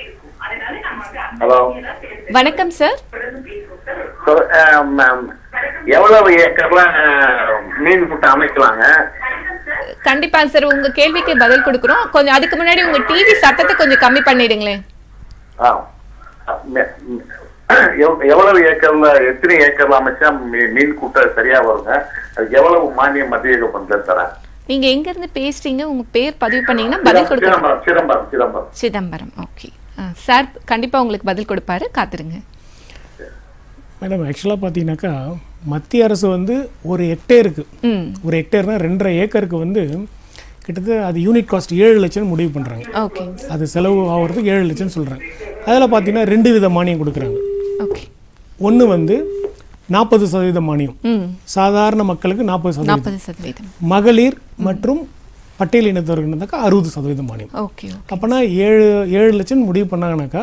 ஹலோ வணக்கம் சார் சார் மேம் எவ்வளவு ஏக்கர்ல அஹ், மீன் புட்டை அமைக்கலாங்க கண்டிப்பா சார் உங்க கேள்விக்கு பதில் கொடுக்குறோம் கொஞ்சம் அதுக்கு முன்னாடி உங்க டிவி சத்தத்தை கொஞ்சம் கம்மி பண்ணிடுங்களேன் ஆ மே- ம், எவ்- எவ்வளவு ஏக்கர்ல எத்தனை ஏக்கர்ல அமைச்சா மீ- மீன் கூட்ட சரியா வருங்க அதுக்கு எவ்வளவு மானியம் மத்திய பண்றது தரேன் நீங்க எங்க இருந்து பேசுறீங்க உங்க பேர் பதிவு பண்ணீங்கன்னா பதில் கொடுக்குறோம் சிதம்பரம் சிதம்பரம் சிதம்பரம் சிதம்பரம் ஓகே சார் கண்டிப்பா உங்களுக்கு பதில் கொடுப்பாரு காத்துருங்க மேடம் ஆக்சுவலாக பார்த்தீங்கன்னாக்கா மத்திய அரசு வந்து ஒரு ஹெக்டேருக்கு ம் ஒரு ஹெக்டேர்னா ரெண்டரை ஏக்கருக்கு வந்து கிட்டத்தட்ட அது யூனிட் காஸ்ட் ஏழு லட்சம் முடிவு பண்ணுறாங்க ஓகே அது செலவு ஆகிறதுக்கு ஏழு லட்சம் சொல்கிறாங்க அதில் பார்த்தீங்கன்னா ரெண்டு வித மானியம் கொடுக்குறாங்க ஓகே ஒன்று வந்து நாற்பது சதவீத மானியம் ம் சாதாரண மக்களுக்கு நாற்பது சதவீதம் நாற்பது சதவீதம் மகளிர் மற்றும் பட்டியல் இனத்தவர்களுக்கு அறுபது சதவீத மானியம் ஓகே அப்போனா ஏழு ஏழு லட்சம் முடிவு பண்ணாங்கனாக்கா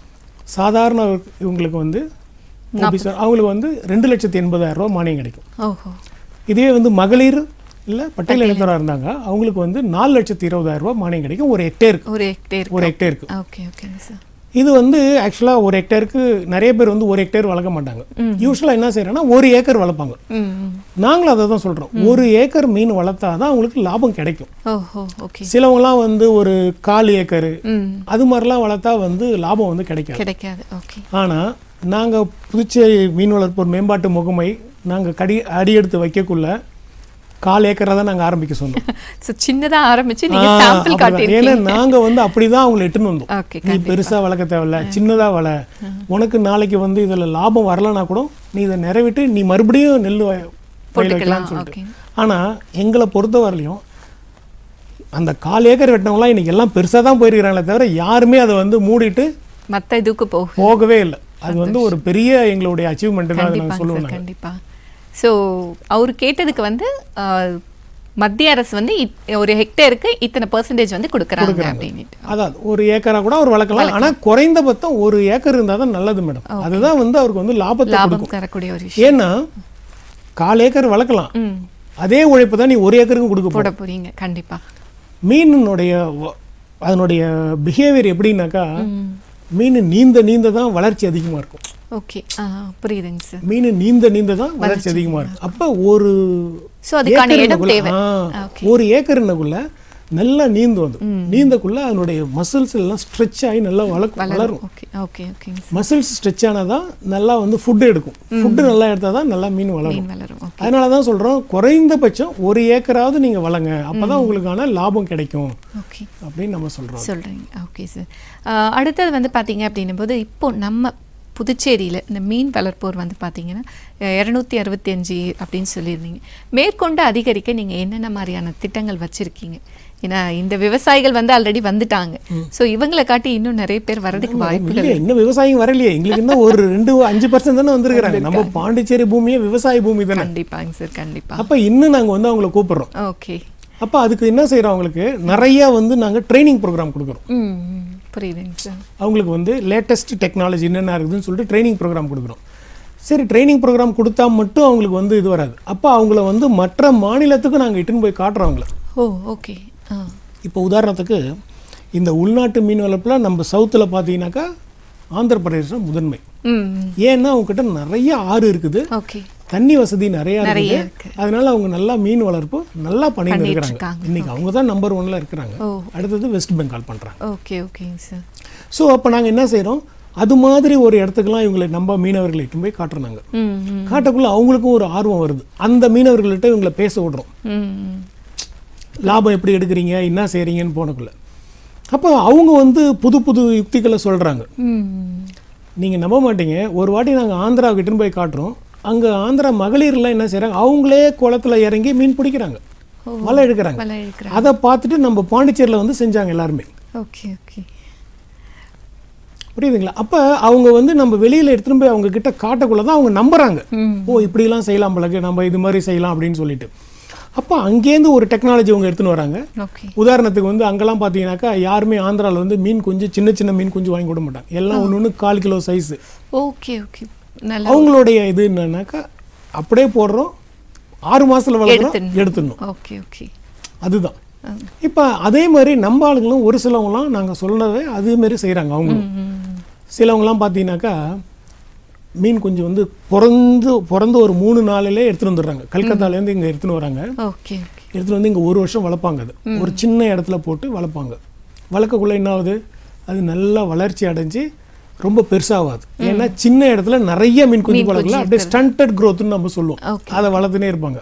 சாதாரண இவங்களுக்கு வந்து OBC அவங்களுக்கு வந்து ரெண்டு லட்சத்தி எண்பதாயிரம் ரூபாய் மானியம் கிடைக்கும் ஓஹோ இதுவே வந்து மகளிர் இல்லை பட்டியல் இனத்தவராக இருந்தாங்க அவங்களுக்கு வந்து நாலு லட்சத்தி இருபதாயிரம் ரூபாய் மானியம் கிடைக்கும் ஒரு ஹெக்டேருக்கு ஒரு ஹெக்டேர் ஒரு ஹெக்டேருக்கு ஓகே ஓகேங்க சார் இது வந்து ஆக்சுவலாக ஒரு ஹெக்டேருக்கு நிறைய பேர் வந்து ஒரு ஹெக்டேர் வளர்க்க மாட்டாங்க யூஸ்வலாக என்ன செய்யறாங்கன்னா ஒரு ஏக்கர் வளர்ப்பாங்க ம் ம். நாங்களும் அதை தான் சொல்கிறோம் ஒரு ஏக்கர் மீன் வளர்த்தா தான் அவங்களுக்கு லாபம் கிடைக்கும் ஓஹோ ஓகே சிலவங்களாம் வந்து ஒரு கால் ஏக்கரு ம் அது மாதிரிலாம் வளர்த்தா வந்து லாபம் வந்து கிடைக்காது கிடைக்காது ஓகே ஆனால் நாங்கள் புதுச்சேரி மீன் வளர்ப்போர் மேம்பாட்டு முகமை நாங்கள் கடி அடியெடுத்து வைக்கக்குள்ள கால் ஏக்கரை தான் நாங்கள் ஆரம்பிக்க சொன்னோம் ஸோ சின்னதா ஆரம்பிச்சு நீங்க ஆ, சாம்பிள் அப்படிதான். ஏன்னா காட்டியிருக்கீங்க நாங்கள் வந்து அப்படி தான் அவங்களை எட்டுன்னு வந்தோம் ஓகே நீ பெருசாக வளர்க்க தேவையில்ல சின்னதாக வள உனக்கு நாளைக்கு வந்து இதில் லாபம் வரலனா கூட நீ இதை நிறைவிட்டு நீ மறுபடியும் நெல் வய- பயிர் போட்டுக்கலாம், வைக்கலாம்னு சொல்லிட்டு ஓகே. ஆனால் எங்களை பொறுத்த வரலையும் அந்த கால் ஏக்கர் வெட்டினவங்களாம் இன்னைக்கு எல்லாம் பெருசாக தான் போயிருக்கிறாங்களே தவிர யாருமே அதை வந்து மூடிட்டு மத்த இதுக்கு போகும் போகவே இல்லை அது வந்து ஒரு பெரிய எங்களுடைய அச்சீவ்மெண்ட் தான் அதை நாங்கள் கண்டிப்பாங்க சொல்லுவோம் சார் நாங்க. கண்டிப்பா ஸோ அவர் கேட்டதுக்கு வந்து ஆஹ், மத்திய அரசு வந்து இத்- ஒரு ஹெக்டேருக்கு இத்தனை பர்சன்டேஜ் வந்து கொடுக்குறாங்க அப்படின்ட்டு அதான் ஒரு ஏக்கரா கூட அவர் வளர்க்கலாம் ஆனா குறைந்தபட்சம் ஒரு ஏக்கர் இருந்தால் தான் நல்லது மேடம் அதுதான் வந்து அவருக்கு வந்து லாபத்தை லாபம் கொடுக்கும் தரக்கூடிய ஒரு விஷயம் ஏன்னா கால் ஏக்கர் வளர்க்கலாம் ம் அதே உழைப்பு தான் நீ ஒரு ஏக்கருக்கு கொடுக்க போற போட போறீங்க கண்டிப்பா மீனினுடைய வ- அதனுடைய பிஹேவியர் எப்படின்னாக்கா மீன் நீந்த நீந்த தான் வளர்ச்சி அதிகமா இருக்கும் ஓகே ஆ புரியுதுங்க சார் மீன் நீந்த நீந்த தான் வளர்ச்சி அதிகமா இருக்கும் அப்ப ஒரு ஸோ அதுக்கான இடம் ஏக்கருக்குள்ள- தேவை ஆ, ஓகே ஒரு ஏக்கருக்குள்ள நல்லா நீந்து வந்து நீந்தக்குள்ள அதனுடைய மசில்ஸ் எல்லாம் ஸ்ட்ரெச் ஆகி நல்லா வளர்க்கும் வளரும் வளரும் ஓகே ஓகே ஓகேங்க சார் மசில்ஸ் ஸ்ட்ரெச் ஆனாதான் நல்லா வந்து ஃபுட் எடுக்கும் ஃபுட்டு நல்லா எடுத்தால் தான் நல்லா மீன் வளரும் மீன் வளரும் ஓகே அதனால தான் சொல்கிறோம் குறைந்தபட்சம் ஒரு ஏக்கராவது நீங்கள் வளங்க அப்போ தான் உங்களுக்கான லாபம் கிடைக்கும் ஓகே அப்படின்னு நம்ம சொல்கிறோம் சொல்கிறீங்க ஓகே சார் அடுத்தது வந்து பார்த்தீங்க அப்படின்னும் போது இப்போ நம்ம புதுச்சேரியில் இந்த மீன் வளர்ப்போர் வந்து பார்த்தீங்கன்னா இரநூத்தி அறுபத்தி அஞ்சு அப்படின்னு சொல்லியிருந்தீங்க மேற்கொண்டு அதிகரிக்க நீங்கள் என்னென்ன மாதிரியான திட்டங்கள் வச்சுருக்கீங்க ஏன்னா இந்த விவசாயிகள் வந்து ஆல்ரெடி வந்துட்டாங்க ஸோ இவங்களை காட்டி இன்னும் நிறைய பேர் வர்றதுக்கு வாய்ப்புகள் இல்லையே இன்னும் விவசாயம் வரலையே எங்களுக்கு இன்னும் ஒரு ரெண்டு அஞ்சு பர்சன்ட் தானே வந்திருக்கிறாங்க நம்ம பாண்டிச்சேரி பூமியே விவசாய பூமி தானே கண்டிப்பாங்க சார் கண்டிப்பாக அப்போ இன்னும் நாங்கள் வந்து அவங்கள கூப்பிடுறோம் ஓகே அப்போ அதுக்கு என்ன செய்கிறோம் அவங்களுக்கு நிறைய வந்து நாங்கள் ட்ரைனிங் ப்ரோக்ராம் கொடுக்குறோம் ம் ம், புரியுதுங்க சார் அவங்களுக்கு வந்து லேட்டஸ்ட் டெக்னாலஜி என்னென்ன இருக்குதுன்னு சொல்லிட்டு ட்ரைனிங் ப்ரோக்ராம் கொடுக்குறோம் சரி ட்ரைனிங் ப்ரோக்ராம் கொடுத்தா மட்டும் அவங்களுக்கு வந்து இது வராது அப்போ அவங்கள வந்து மற்ற மாநிலத்துக்கு நாங்கள் இட்டுன்னு போய் காட்டுறோம் அவங்கள ஓ ஓகே ஆ இப்போ உதாரணத்துக்கு இந்த உள்நாட்டு மீன் வளர்ப்பில் நம்ம சவுத்தில் பார்த்தீங்கன்னாக்கா ஆந்திர பிரதேசம் முதன்மை ம் ம், ஏன்னா அவங்ககிட்ட நிறைய ஆறு இருக்குது ஓகே தண்ணி வசதி நிறைய நிறைய இருக்குது இருக்கு. அதனால அவங்க நல்லா மீன் வளர்ப்பு நல்லா பண்ணிட்டு பண்ணிட்டு இருக்கிறாங்க இருக்காங்க. இன்னைக்கு அவங்க தான் நம்பர் ஒன்ல இருக்கிறாங்க ஓ. அடுத்தது வெஸ்ட் பெங்கால் பண்றாங்க ஓகே ஓகேங்க சார் ஸோ அப்போ நாங்கள் என்ன செய்றோம் அது மாதிரி ஒரு இடத்துக்குலாம் இவங்களை நம்ம மீனவர்களை இட்டு போய் காட்டுறாங்க ம் ம் காட்டக்குள்ள அவங்களுக்கும் ஒரு ஆர்வம் வருது அந்த மீனவர்கள்ட்ட இவங்களை பேச விடுறோம் ம் ம் லாபம் எப்படி எடுக்கிறீங்க என்ன செய்றீங்கன்னு போனக்குள்ள அப்போ அவங்க வந்து புது புது யுக்திகளை சொல்றாங்க ம் நீங்கள் நம்ப மாட்டீங்க ஒரு வாட்டி நாங்கள் ஆந்திராவுக்கு இட்டுன்னு போய் காட்டுறோம் அங்கே ஆந்திரா மகளிர்லாம் என்ன செய்கிறாங்க அவங்களே குளத்துல இறங்கி மீன் பிடிக்கிறாங்க வலை எடுக்கிறாங்க வலை இழுக்கிறாங்க. அதை பார்த்துட்டு நம்ம பாண்டிச்சேரியில் வந்து செஞ்சாங்க எல்லாருமே ஓகே ஓகே புரியுதுங்களா அப்போ அவங்க வந்து நம்ம வெளியில் எடுத்துன்னு போய் அவங்க கிட்ட காட்டக்குள்ள தான் அவங்க நம்புறாங்க ம் ஓ இப்படிலாம் செய்யலாம் பழகு நம்ம இது மாதிரி செய்யலாம் அப்படின்னு சொல்லிட்டு அப்போ அங்கேருந்து ஒரு டெக்னாலஜி அவங்க எடுத்துன்னு வராங்க ஓகே உதாரணத்துக்கு வந்து அங்கெல்லாம் பார்த்தீங்கன்னாக்கா யாருமே ஆந்திராவில் வந்து மீன் குஞ்சு சின்ன சின்ன மீன் குஞ்சு வாங்கி விட மாட்டாங்க எல்லாம் ஒன்று ஒன்று கால் கிலோ சைஸு ஓகே ஓகே நல்ல அவங்களுடைய இது என்னன்னாக்கா அப்படியே போடுறோம் ஆறு மாசத்துல வளர்க்குறோம் எடுத்துடணும். எடுத்துடணும் ஓகே ஓகே அதுதான் இப்போ அதே மாதிரி நம்ம ஆளுங்களும் ஒரு சிலவங்களாம் நாங்கள் சொன்னதை அதே மாதிரி செய்கிறாங்க அவங்களும் சிலவங்களாம் பார்த்தீங்கன்னாக்கா மீன் குஞ்சு வந்து பிறந்து பிறந்து ஒரு மூணு நாளிலே எடுத்துகிட்டு வந்துடுறாங்க கல்கத்தாலேருந்து இங்கே எடுத்துன்னு வராங்க ஓகே ஓகே எடுத்துகிட்டு வந்து இங்கே ஒரு வருஷம் வளர்ப்பாங்க அது ஒரு சின்ன இடத்துல போட்டு வளர்ப்பாங்க வளர்க்கக்குள்ள என்ன ஆகுது அது நல்லா வளர்ச்சி அடைஞ்சு ரொம்ப பெருசாகாது ஏன்னா சின்ன இடத்துல நிறைய மீன் குஞ்சு மீன் வளர்க்கல குஞ்சு அப்படியே ஸ்டண்டட் க்ரோத்னு நம்ம சொல்லுவோம் Okay. அதை வளர்த்துனே இருப்பாங்க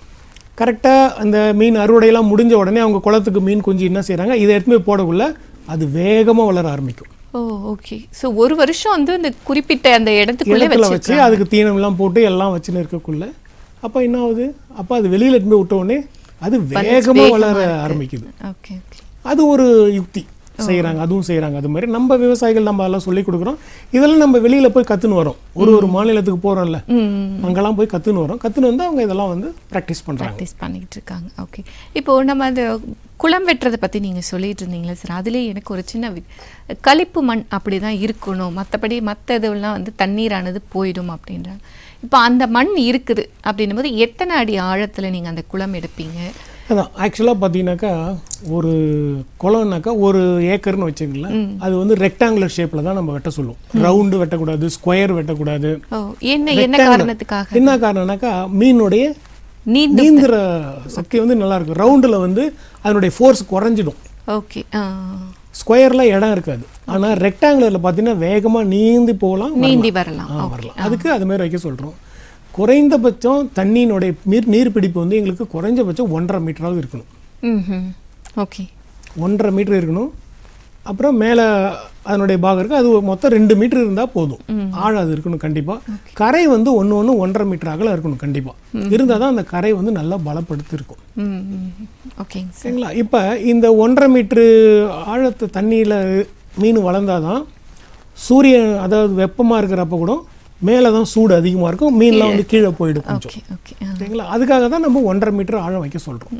கரெக்டாக அந்த மீன் அறுவடையெல்லாம் முடிஞ்ச உடனே அவங்க குளத்துக்கு மீன் குஞ்சு என்ன செய்கிறாங்க இதை எடுத்துன்னு போய் போடக்குள்ள அது வேகமாக வளர ஆரம்பிக்கும் ஓ ஓகே ஸோ ஒரு வருஷம் வந்து அந்த குறிப்பிட்ட அந்த இடத்துக்குள்ளே இடத்துல வச்சு வச்சு அதுக்கு தீனம்லாம் போட்டு எல்லாம் வச்சுன்னு இருக்கக்குள்ள அப்போ என்ன ஆகுது அப்போ அது வெளியில் எடுத்து போய் விட்ட உடனே அது வேகமாக வளர ஆரம்பிக்குது ஓகே ஓகே அது ஒரு யுக்தி செய்கிறாங்க அதுவும் செய்கிறாங்க அது மாதிரி நம்ம விவசாயிகள் நம்ம எல்லாம் சொல்லி கொடுக்குறோம் இதெல்லாம் நம்ம வெளியில் போய் கற்றுன்னு வரோம் ஒரு ஒரு மாநிலத்துக்கு போகிறோம்ல ம் அங்கெல்லாம் போய் கற்றுன்னு வரோம் கற்றுன்னு வந்து அவங்க இதெல்லாம் வந்து ப்ராக்டிஸ் பண்ணுறாங்க ப்ராக்டிஸ் பண்ணிக்கிட்டு இருக்காங்க ஓகே இப்போ நம்ம அந்த குளம் வெட்டுறதை பற்றி நீங்கள் சொல்லிட்டு இருந்தீங்களே சார் அதுலேயே எனக்கு ஒரு சின்ன வி- களிப்பு மண் அப்படி தான் இருக்கணும் மற்றபடி மற்ற இதுவெல்லாம் வந்து தண்ணீரானது போயிடும் அப்படின்றாங்க இப்போ அந்த மண் இருக்குது அப்படின்னும் போது எத்தனை அடி ஆழத்தில் நீங்கள் அந்த குளம் எடுப்பீங்க அதான் ஆக்சுவலாக பார்த்தீங்கன்னாக்கா ஒரு குளம்னாக்கா ஒரு ஏக்கர்னு வச்சுங்களேன் அது வந்து ரெக்டாங்குலர் ஷேப்பில் தான் நம்ம வெட்ட சொல்லுவோம் ரவுண்டு வெட்டக்கூடாது ஸ்கொயர் வெட்டக்கூடாது ஓ என்ன என்ன Rectangular. காரணத்துக்காக என்ன காரணம்னாக்கா மீனுடைய நீந்து நீந்துற சக்தி வந்து நல்லா இருக்கும் ரவுண்டில் வந்து அதனுடைய ஃபோர்ஸ் குறைஞ்சிடும் ஓகே ஸ்கொயரில் இடம் இருக்காது ஆனால் ரெக்டாங்குலரில் பார்த்தீங்கன்னா வேகமாக நீந்தி போகலாம் நீந்தி வரலாம் ஆ, வரலாம் அதுக்கு அது மாதிரி வைக்க சொல்கிறோம் குறைந்தபட்சம் தண்ணியினுடைய நீர் நீர்பிடிப்பு வந்து எங்களுக்கு குறைஞ்சபட்சம் ஒன்றரை மீட்டராவது இருக்கணும் ம் ஓகே ஒன்றரை மீட்டர் இருக்கணும் அப்புறம் மேலே அதனுடைய பாகம் இருக்குது அது மொத்தம் ரெண்டு மீட்டர் இருந்தால் போதும் ஆழம் அது இருக்கணும் கண்டிப்பாக கரை வந்து ஒன்று ஒன்று ஒன்றரை மீட்டர் அகலம் இருக்கணும் கண்டிப்பாக இருந்தால் தான் அந்த கரை வந்து நல்லா பலப்படுத்தி இருக்கும் ம் ம் ஓகேங்க சார் சரிங்களா இப்போ இந்த ஒன்றரை மீட்ரு ஆழத்து தண்ணியில் மீன் வளர்ந்தாதான் சூரியன் அதாவது வெப்பமாக இருக்கிறப்ப கூட மேலே தான் சூடு அதிகமாக இருக்கும் மீன்லாம் வந்து கீழே போயிடும் கொஞ்சம் ஓகே ஓகே சரிங்களா அதுக்காக தான் நம்ம ஒன்றரை மீட்டர் ஆழம் வைக்க சொல்கிறோம்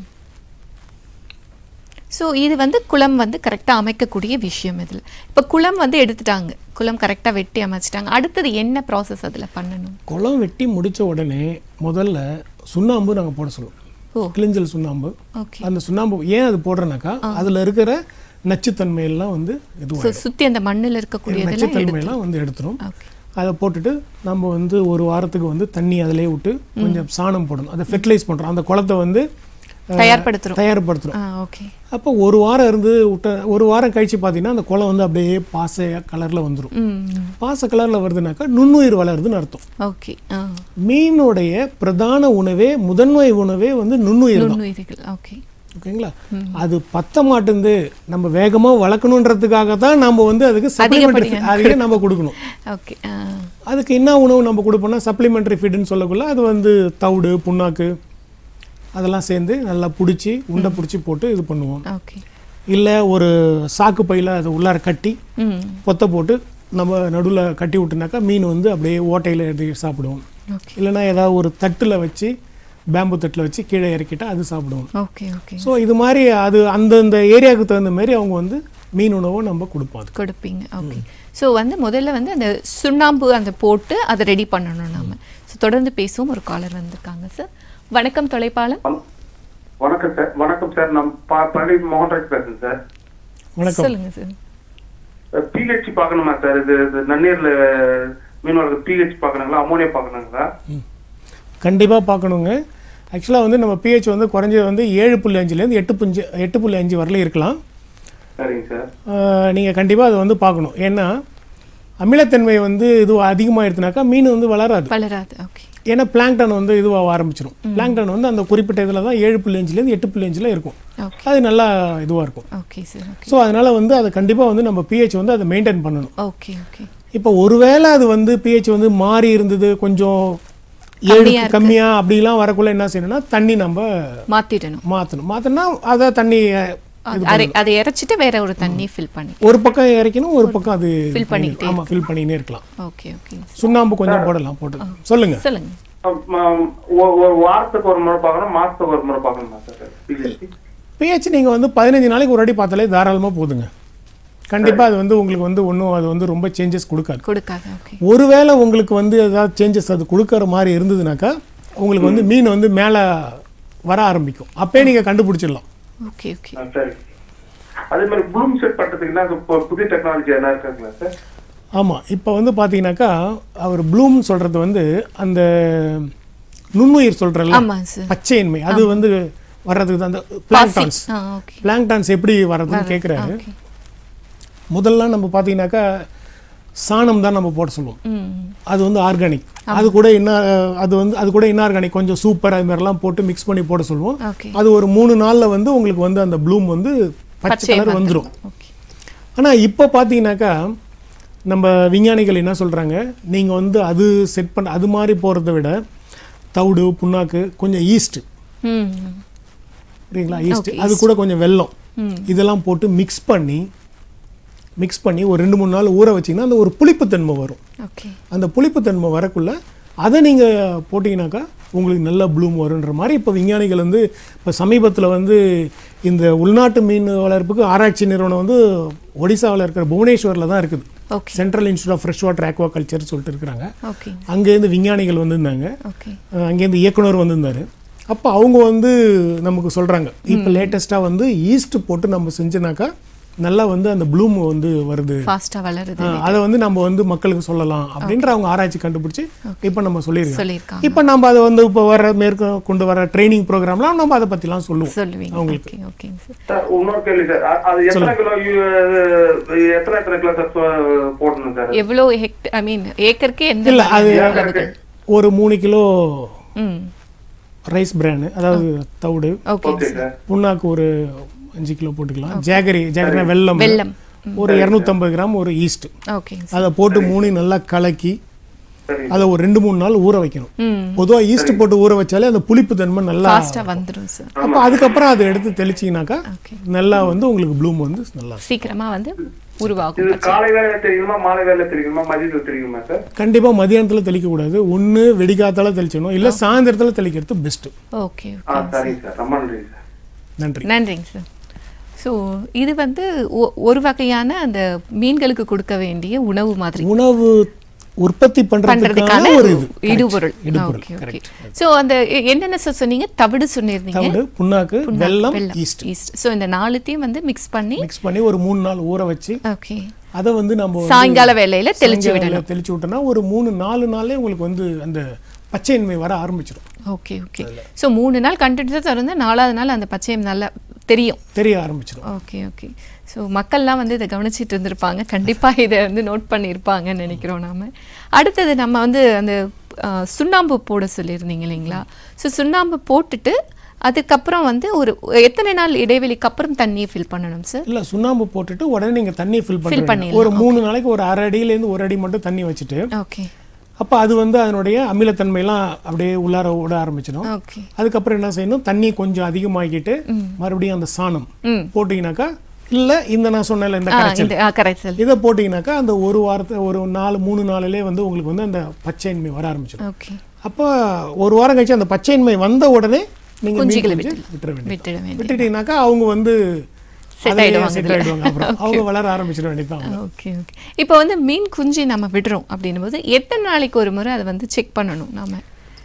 ஸோ இது வந்து குளம் வந்து கரெக்டாக அமைக்கக்கூடிய விஷயம் இதில் இப்போ குளம் வந்து எடுத்துட்டாங்க குளம் கரெக்டாக வெட்டி அமைச்சிட்டாங்க அடுத்தது என்ன ப்ராசஸ் அதில் பண்ணணும் குளம் வெட்டி முடிச்ச உடனே முதல்ல சுண்ணாம்பு நாங்கள் போட சொல்லுவோம் ஓ கிளிஞ்சல் சுண்ணாம்பு ஓகே அந்த சுண்ணாம்பு ஏன் அது போடுறோன்னாக்கா அதில் இருக்கிற நச்சுத்தன்மை எல்லாம் வந்து ஸோ இதுவாக சுற்றி அந்த மண்ணில் இருக்கக்கூடியதெல்லாம் நச்சுத்தன்மை எல்லாம் வந்து எடுத்துரும் ஓகே அதை போட்டுட்டு நம்ம வந்து ஒரு வாரத்துக்கு வந்து தண்ணி அதிலே விட்டு கொஞ்சம் சாணம் போடணும் அதை ஃபெர்டிலைஸ் பண்ணுறோம் அந்த குளத்தை வந்து அஹ், தயார்படுத்துகிறோம் தயார்படுத்துறோம் ஆ ஓகே அப்போ ஒரு வாரம் இருந்து விட்ட ஒரு வாரம் கழிச்சு பார்த்தீங்கன்னா அந்த குளம் வந்து அப்படியே பாச கலரில் வந்துடும் ம் பாச கலரில் வருதுனாக்கா நுண்ணுயிர் வளருதுன்னு அர்த்தம் ஓகே ஆ மீனுடைய பிரதான உணவே முதன்மை உணவே வந்து நுண்ணுயிர் தான் நுண்ணுயிர்கள் ஓகே ஓகேங்களா அது பத்த மாட்டேந்து நம்ம வேகமா வளர்க்கணுன்றதுக்காக தான் நம்ம வந்து அதுக்கு சப்ளிமெண்டரி அதிகப்படியான அதிக நம்ம கொடுக்கணும் ஓகே ஆ அதுக்கு என்ன உணவு நம்ம கொடுப்போம்னா சப்ளிமெண்டரி ஃபீடுன்னு சொல்லக்குள்ள அது வந்து தவிடு புண்ணாக்கு அதெல்லாம் சேர்ந்து நல்லா பிடிச்சி உண்டை பிடிச்சி போட்டு இது பண்ணுவோம் ஓகே இல்லை ஒரு சாக்கு பையில் அதை உள்ளார கட்டி ம் பொத்தை போட்டு நம்ம நடுவில் கட்டி விட்டுனாக்கா மீன் வந்து அப்படியே ஓட்டையில் எடுத்து சாப்பிடுவோம் ஓகே இல்லைன்னா ஏதாவது ஒரு தட்டில் வச்சு பேம்பு தட்டில் வச்சு கீழே இறக்கிட்டா அது சாப்பிடுவோம் ஓகே ஓகே ஸோ இது மாதிரி அது அந்தந்த ஏரியாவுக்கு தகுந்த மாதிரி அவங்க வந்து மீன் உணவை நம்ம கொடுப்போம் அதுக்கு கொடுப்பீங்க ஓகே ஸோ வந்து முதல்ல வந்து அந்த சுண்ணாம்பு அந்த போட்டு அதை ரெடி பண்ணணும் நாம ஸோ தொடர்ந்து பேசுவோம் ஒரு காலர் வந்திருக்காங்க சார் வணக்கம் தொலைப்பாளர் வண- வணக்கம் சார் வணக்கம் சார் நான் ப- பழனி மோகன்ராஜ் பேசுறேன் சார் வணக்கம் சொல்லுங்க சார் பிஹெச் பார்க்கணுமா சார் இது இது நன்னீர்ல மீன் வளர்க்க பிஹெச் பார்க்கணுங்களா அமோனியா பார்க்கணுங்களா கண்டிப்பாக பார்க்கணுங்க ஆக்சுவலாக வந்து நம்ம பிஹெச் வந்து குறைஞ்சது வந்து ஏழு புள்ளி அஞ்சுலேருந்து எட்டு புஞ்சு எட்டு புள்ளி அஞ்சு வரல இருக்கலாம் சரிங்க சார் நீங்கள் கண்டிப்பாக அதை வந்து பார்க்கணும் ஏன்னா அமிலத்தன்மை வந்து இது அதிகமாகிடுச்சுனாக்கா மீன் வந்து வளராது வளராது ஓகே ஏன்னா பிளாங்டன் வந்து இதுவாக ஆரம்பிச்சிடும் பிளாங்டன் வந்து அந்த குறிப்பிட்ட இதில் தான் ஏழு புள்ளி அஞ்சுலேருந்து எட்டு புள்ளி அஞ்சில் இருக்கும் ஓகே அது நல்லா இதுவாக இருக்கும் ஓகே சார் ஓகே ஸோ அதனால் வந்து அதை கண்டிப்பாக வந்து நம்ம பிஹெச் வந்து அதை மெயின்டைன் பண்ணணும் ஓகே ஓகே இப்போ ஒருவேளை அது வந்து பிஹெச் வந்து மாறி இருந்தது கொஞ்சம் கம்மியா ஏழு இருக்கு. கம்மியா அப்படிலாம் வரக்குள்ள என்ன செய்யணும்னா தண்ணி நம்ம மாத்திடணும் மாற்றணும் மாற்றினா அதை தண்ணி அது- அதை அதை இறைச்சிட்டு வேற ஒரு தண்ணி ஃபில் பண்ணி ஒரு பக்கம் இறக்கணும் ஒரு பக்கம் அது Fill பண்ணிக்கிட்டே ஆமாம் ஃபில் பண்ணினே இருக்கலாம் ஓகே ஓகே சுண்ணாம்பு கொஞ்சம் போடலாம் போட்டு சொல்லுங்க சொல்லுங்க ஆம், ஒ- ஒரு வாரத்துக்கு ஒரு முறை பார்க்கணும் மாசத்துக்கு ஒரு முறை பார்க்கணுமா சார் பிஹெச்சி பிஹெச் நீங்கள் வந்து பதினஞ்சு நாளைக்கு ஒரு வாட்டி பார்த்தாலே தாராளமாக போதுங்க கண்டிப்பாக அது வந்து உங்களுக்கு வந்து ஒன்றும் அது வந்து ரொம்ப சேஞ்சஸ் கொடுக்காது கொடுக்காது ஓகே ஒருவேளை உங்களுக்கு வந்து ஏதாவது சேஞ்சஸ் அது கொடுக்குற மாதிரி இருந்ததுனாக்கா உங்களுக்கு வந்து மீன் வந்து மேலே வர ஆரம்பிக்கும் அப்பயே நீங்கள் கண்டுபிடிச்சிடலாம் ஓகே ஓகே ஆ, சரி அதே மாதிரி ப்ளூம் செட் பண்றதுக்குன்னா அது இப்போ புதிய டெக்னாலஜி என்ன இருக்குங்களா சார் ஆமாம் இப்போ வந்து பார்த்தீங்கன்னாக்கா அவர் ப்ளூம் சொல்கிறது வந்து அந்த நுண்ணுயிர் சொல்கிறல்ல ஆமாம் சார் பச்சையின்மை அது வந்து வர்றதுக்கு தான் அந்த பிளாங்டான்ஸ் ஆ ஓகே பிளாங்டான்ஸ் எப்படி வர்றதுன்னு கேட்குறாரு ஓகே முதல்ல நம்ம பார்த்தீங்கன்னாக்கா சாணம் தான் நம்ம போட சொல்லுவோம் ம் அது வந்து ஆர்கானிக் அது கூட என்ன அது வந்து அது கூட இன்ஆர்கானிக் கொஞ்சம் சூப்பர் அது மாதிரிலாம் போட்டு மிக்ஸ் பண்ணி போட சொல்லுவோம் ஓகே அது ஒரு மூணு நாளில் வந்து உங்களுக்கு வந்து அந்த ப்ளூம் வந்து பச்சை பச்சை கலர் வந்துடும் ஓகே ஆனால் இப்போ பார்த்தீங்கன்னாக்கா நம்ம விஞ்ஞானிகள் என்ன சொல்கிறாங்க நீங்கள் வந்து அது செட் பண்ண அது மாதிரி போகிறத விட தவிடு புண்ணாக்கு கொஞ்சம் ஈஸ்ட் ம் சரிங்களா ஈஸ்ட் அது கூட கொஞ்சம் வெல்லம் இதெல்லாம் போட்டு மிக்ஸ் பண்ணி மிக்ஸ் பண்ணி ஒரு ரெண்டு மூணு நாள் ஊற வச்சிங்கன்னா அந்த ஒரு புளிப்புத்தன்மை வரும் ஓகே அந்த புளிப்புத்தன்மை வரக்குள்ள அதை நீங்கள் போட்டிங்கனாக்கா உங்களுக்கு நல்ல ப்ளூம் வருன்ற மாதிரி இப்போ விஞ்ஞானிகள் வந்து இப்போ சமீபத்தில் வந்து இந்த உள்நாட்டு மீன் வளர்ப்புக்கு ஆராய்ச்சி நிறுவனம் வந்து ஒடிசாவில் இருக்கிற புவனேஸ்வரில் தான் இருக்குது okay central institute of fresh water aqua culture சொல்லிட்டு இருக்கிறாங்க ஓகே அங்கேருந்து விஞ்ஞானிகள் வந்திருந்தாங்க ஓகே அஹ் அங்கேருந்து இயக்குனர் வந்திருந்தார் அப்போ அவங்க வந்து நமக்கு சொல்கிறாங்க இப்போ லேட்டஸ்ட்டாக வந்து ஈஸ்ட் போட்டு நம்ம செஞ்சோனாக்கா நல்லா வந்து அந்த ப்ளூம் வந்து வருது ஃபாஸ்ட்டாக வளருது ஆ, அதை வந்து நம்ம வந்து மக்களுக்கு சொல்லலாம் அப்படின்ற அவங்க ஆராய்ச்சி கண்டுபிடிச்சு இப்போ நம்ம சொல்லியிருக்கோம் சொல்லியிருக்காங்க இப்போ நம்ம அதை வந்து இப்போ வர மேற்கு கொண்டு வர ட்ரைனிங் ப்ரோக்ராம்லாம் நம்ம அதை பற்றிலாம் சொல்லுவோம் சொல்லுவீங்க அவங்களுக்கு. ஓகே ஓகேங்க சார் சார் இன்னொரு கேள்வி சார் அ- அது எத்தனை கிலோ யூ- இது எத்தனை எத்தனை கிலோ சார் போ- போடணும் சார் எவ்வளோ ஹெக்ட் ஐ மீன் ஏக்கருக்கு எந்த இல்லை அது ஏக்கருக்கு ஒரு மூணு கிலோ ம் ரைஸ் பிராண்டு அதாவது தவிடு ஓகே ஓகே சார் புண்ணாக்கு ஒரு அஞ்சு கிலோ போட்டுக்கலாம் ஜாகரி ஜாகரினா வெல்லம் வெல்லம் ஒரு இரநூத்தம்பது கிராம் ஒரு ஈஸ்ட் ஓகேங்க சார் அதை போட்டு மூணையும் நல்லா கலக்கி சரி அதை ஒரு ரெண்டு மூணு நாள் ஊற வைக்கணும் ம் பொதுவாக ஈஸ்ட் போட்டு ஊற வச்சாலே அந்த புளிப்பு தன்மை நல்லா ஃபாஸ்ட்டாக வந்துடும் சார் அப்போ அதுக்கப்புறம் அதை எடுத்து தெளிச்சிங்கனாக்கா ஓகே நல்லா வந்து உங்களுக்கு ப்ளூம் வந்து நல்லா இருக்கும். சீக்கிரமா வந்து உருவாகும் இது காலை வேலையில தெரியணுமா மாலை வேலையில தெரியணுமா மதியத்துல தெரியணுமா சார் கண்டிப்பா மதியானத்துல தெளிக்கக்கூடாது ஒன்று வெடிக்காத்தால தெளிச்சிடணும் இல்லை சாயந்தரத்துல தெளிக்கிறது பெஸ்ட்டு ஓகே ஆ ஓகே சரிங்க சார் ரொம்ப நன்றி சார் நன்றி நன்றிங்க சார் ஸோ இது வந்து ஒ- ஒரு வகையான அந்த மீன்களுக்கு கொடுக்க வேண்டிய உணவு மாதிரி உணவு உற்பத்தி பண்றதுக்கான பண்றதுக்கான ஒரு இது இடுபொருள் இடுபொருள் ஓகே ஓகே கரெக்ட் ஸோ அந்த எ- என்னென்ன சார் சொன்னீங்க தவிடு சொன்னிருந்தீங்க தவிடு புண்ணாக்கு வெல்லம் ஈஸ்ட் ஈஸ்ட் ஸோ இந்த நாலுத்தையும் வந்து மிக்ஸ் பண்ணி மிக்ஸ் பண்ணி ஒரு மூணு நாள் ஊற வச்சு ஓகே அதை வந்து நம்ம வந்து சாயங்கால வேளையில தெளிச்சு சாயங்காலம் விடணும் தெளிச்சு விட்டோம்னா ஒரு மூணு நாலு நாளே உங்களுக்கு வந்து அந்த பச்சையின்மை வர ஆரம்பிச்சிடும் ஓகே ஓகே ஸோ மூணு நாள் கண்டினியூஸாக திறந்து நாலாவது நாள் அந்த பச்சையம் நல்லா தெரியும் தெரிய ஆரம்பிச்சிடும் ஓகே ஓகே ஸோ மக்கள்லாம் வந்து இதை கவனிச்சிட்டு இருந்திருப்பாங்க கண்டிப்பாக இதை வந்து நோட் பண்ணியிருப்பாங்கன்னு நினைக்கிறோம் நாம அடுத்தது நம்ம வந்து அந்த ஆ, சுண்ணாம்பு போட சொல்லியிருந்தீங்க இல்லைங்களா ஸோ சுண்ணாம்பு போட்டுட்டு அதுக்கப்புறம் வந்து ஒரு எத்தனை நாள் இடைவெளிக்கு அப்புறம் தண்ணியை ஃபில் பண்ணணும் சார் இல்ல சுண்ணாம்பு போட்டுட்டு உடனே நீங்க தண்ணி ஃபில் Fill பண்ணுங்க பண்ணிடலாம். ஒரு மூணு நாளைக்கு ஒரு அரை அடியிலேருந்து ஒரு அடி மட்டும் தண்ணி வச்சுட்டு ஓகே அப்போ அது வந்து அதனுடைய அமிலத்தன்மையெல்லாம் அப்படியே உள்ளார விட ஆரம்பிச்சிடும் ஓகே அதுக்கப்புறம் என்ன செய்யணும் தண்ணி கொஞ்சம் அதிகமாக்கிட்டு மறுபடியும் அந்த சாணம் ம் போட்டிங்கனாக்கா இல்லை இந்த நான் சொன்னேன்ல இந்த ஆ கரைச்சல் இந்த ஆ கரைசல் இதை போட்டிங்கனாக்கா அந்த ஒரு வாரத்தை ஒரு நாலு மூணு நாளிலே வந்து உங்களுக்கு வந்து அந்த பச்சையின்மை வர ஆரம்பிச்சிடும் ஓகே அப்போ ஒரு வாரம் கழிச்சு அந்த பச்சையின்மை வந்த உடனே நீங்கள் மீன் குஞ்சுகளை குஞ்சு விட்டு- விட்டுற வேண்டியது விட்டுட வேண்டிய விட்டுட்டீங்கனாக்கா அவங்க வந்து Set அதிலேயே ஆயிடுவாங்க set இதுல. ஆயிடுவாங்க அப்புறம் அவங்க வளர ஆரம்பிச்சிட வேண்டியதுதான் ஓகே ஓகே இப்போ வந்து மீன் குஞ்சு நம்ம விடுறோம் அப்படின்னும் போது எத்தனை நாளைக்கு ஒரு முறை அதை வந்து செக் பண்ணணும் நாம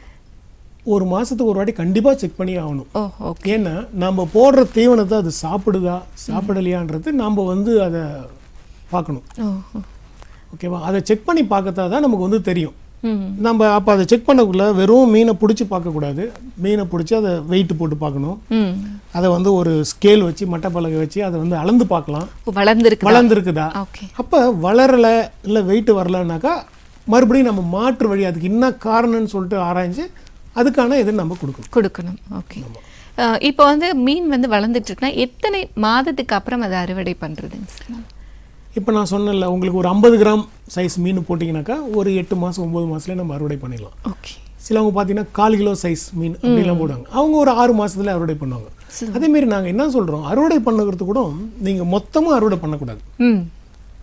ஒரு மாசத்துக்கு ஒரு வாட்டி கண்டிப்பா செக் பண்ணி ஆகணும் ஓ ஓகே ஏன்னா நம்ம போடுற தீவனத்தை அது சாப்பிடுதா சாப்பிடலையான்றது நம்ம வந்து அதை பார்க்கணும் ஓ ஓ. ஓகேவா அதை செக் பண்ணி பார்க்கத்தா தான் நமக்கு வந்து தெரியும் ம் நம்ம அப்போ அதை செக் பண்ணக்குள்ள வெறும் மீனை பிடிச்சி பார்க்கக்கூடாது மீனை பிடிச்சி அதை வெயிட் போட்டு பார்க்கணும் ம் அதை வந்து ஒரு ஸ்கேல் வச்சு மட்டப்பலகை வச்சு அதை வந்து அளந்து பார்க்கலாம் வளர்ந்துருக்கு வளர்ந்துருக்குதா ஓகே அப்போ வளரலை இல்லை வெயிட் வரலனாக்கா மறுபடியும் நம்ம மாற்று வழி அதுக்கு என்ன காரணம்னு சொல்லிட்டு ஆராய்ஞ்சு அதுக்கான இது நம்ம கொடுக்கணும் கொடுக்கணும் ஓகே இப்போ வந்து மீன் வந்து வளர்ந்துட்டு இருக்குன்னா எத்தனை மாதத்துக்கு அப்புறம் அதை அறுவடை பண்றதுங்க சார் இப்போ நான் சொன்னேன்ல உங்களுக்கு ஒரு ஐம்பது கிராம் சைஸ் மீன் போட்டிங்கனாக்கா ஒரு எட்டு மாதம் ஒம்பது மாதத்துலேயே நம்ம அறுவடை பண்ணிடலாம் ஓகே சிலவங்க பார்த்தீங்கன்னா கால் கிலோ சைஸ் மீன் அப்படிலாம் போடுவாங்க அவங்க ஒரு ஆறு மாசத்துல அறுவடை பண்ணுவாங்க அதே மாதிரி நாங்கள் என்ன சொல்கிறோம் அறுவடை பண்ணுறது கூட நீங்கள் மொத்தமாக அறுவடை பண்ணக்கூடாது ம்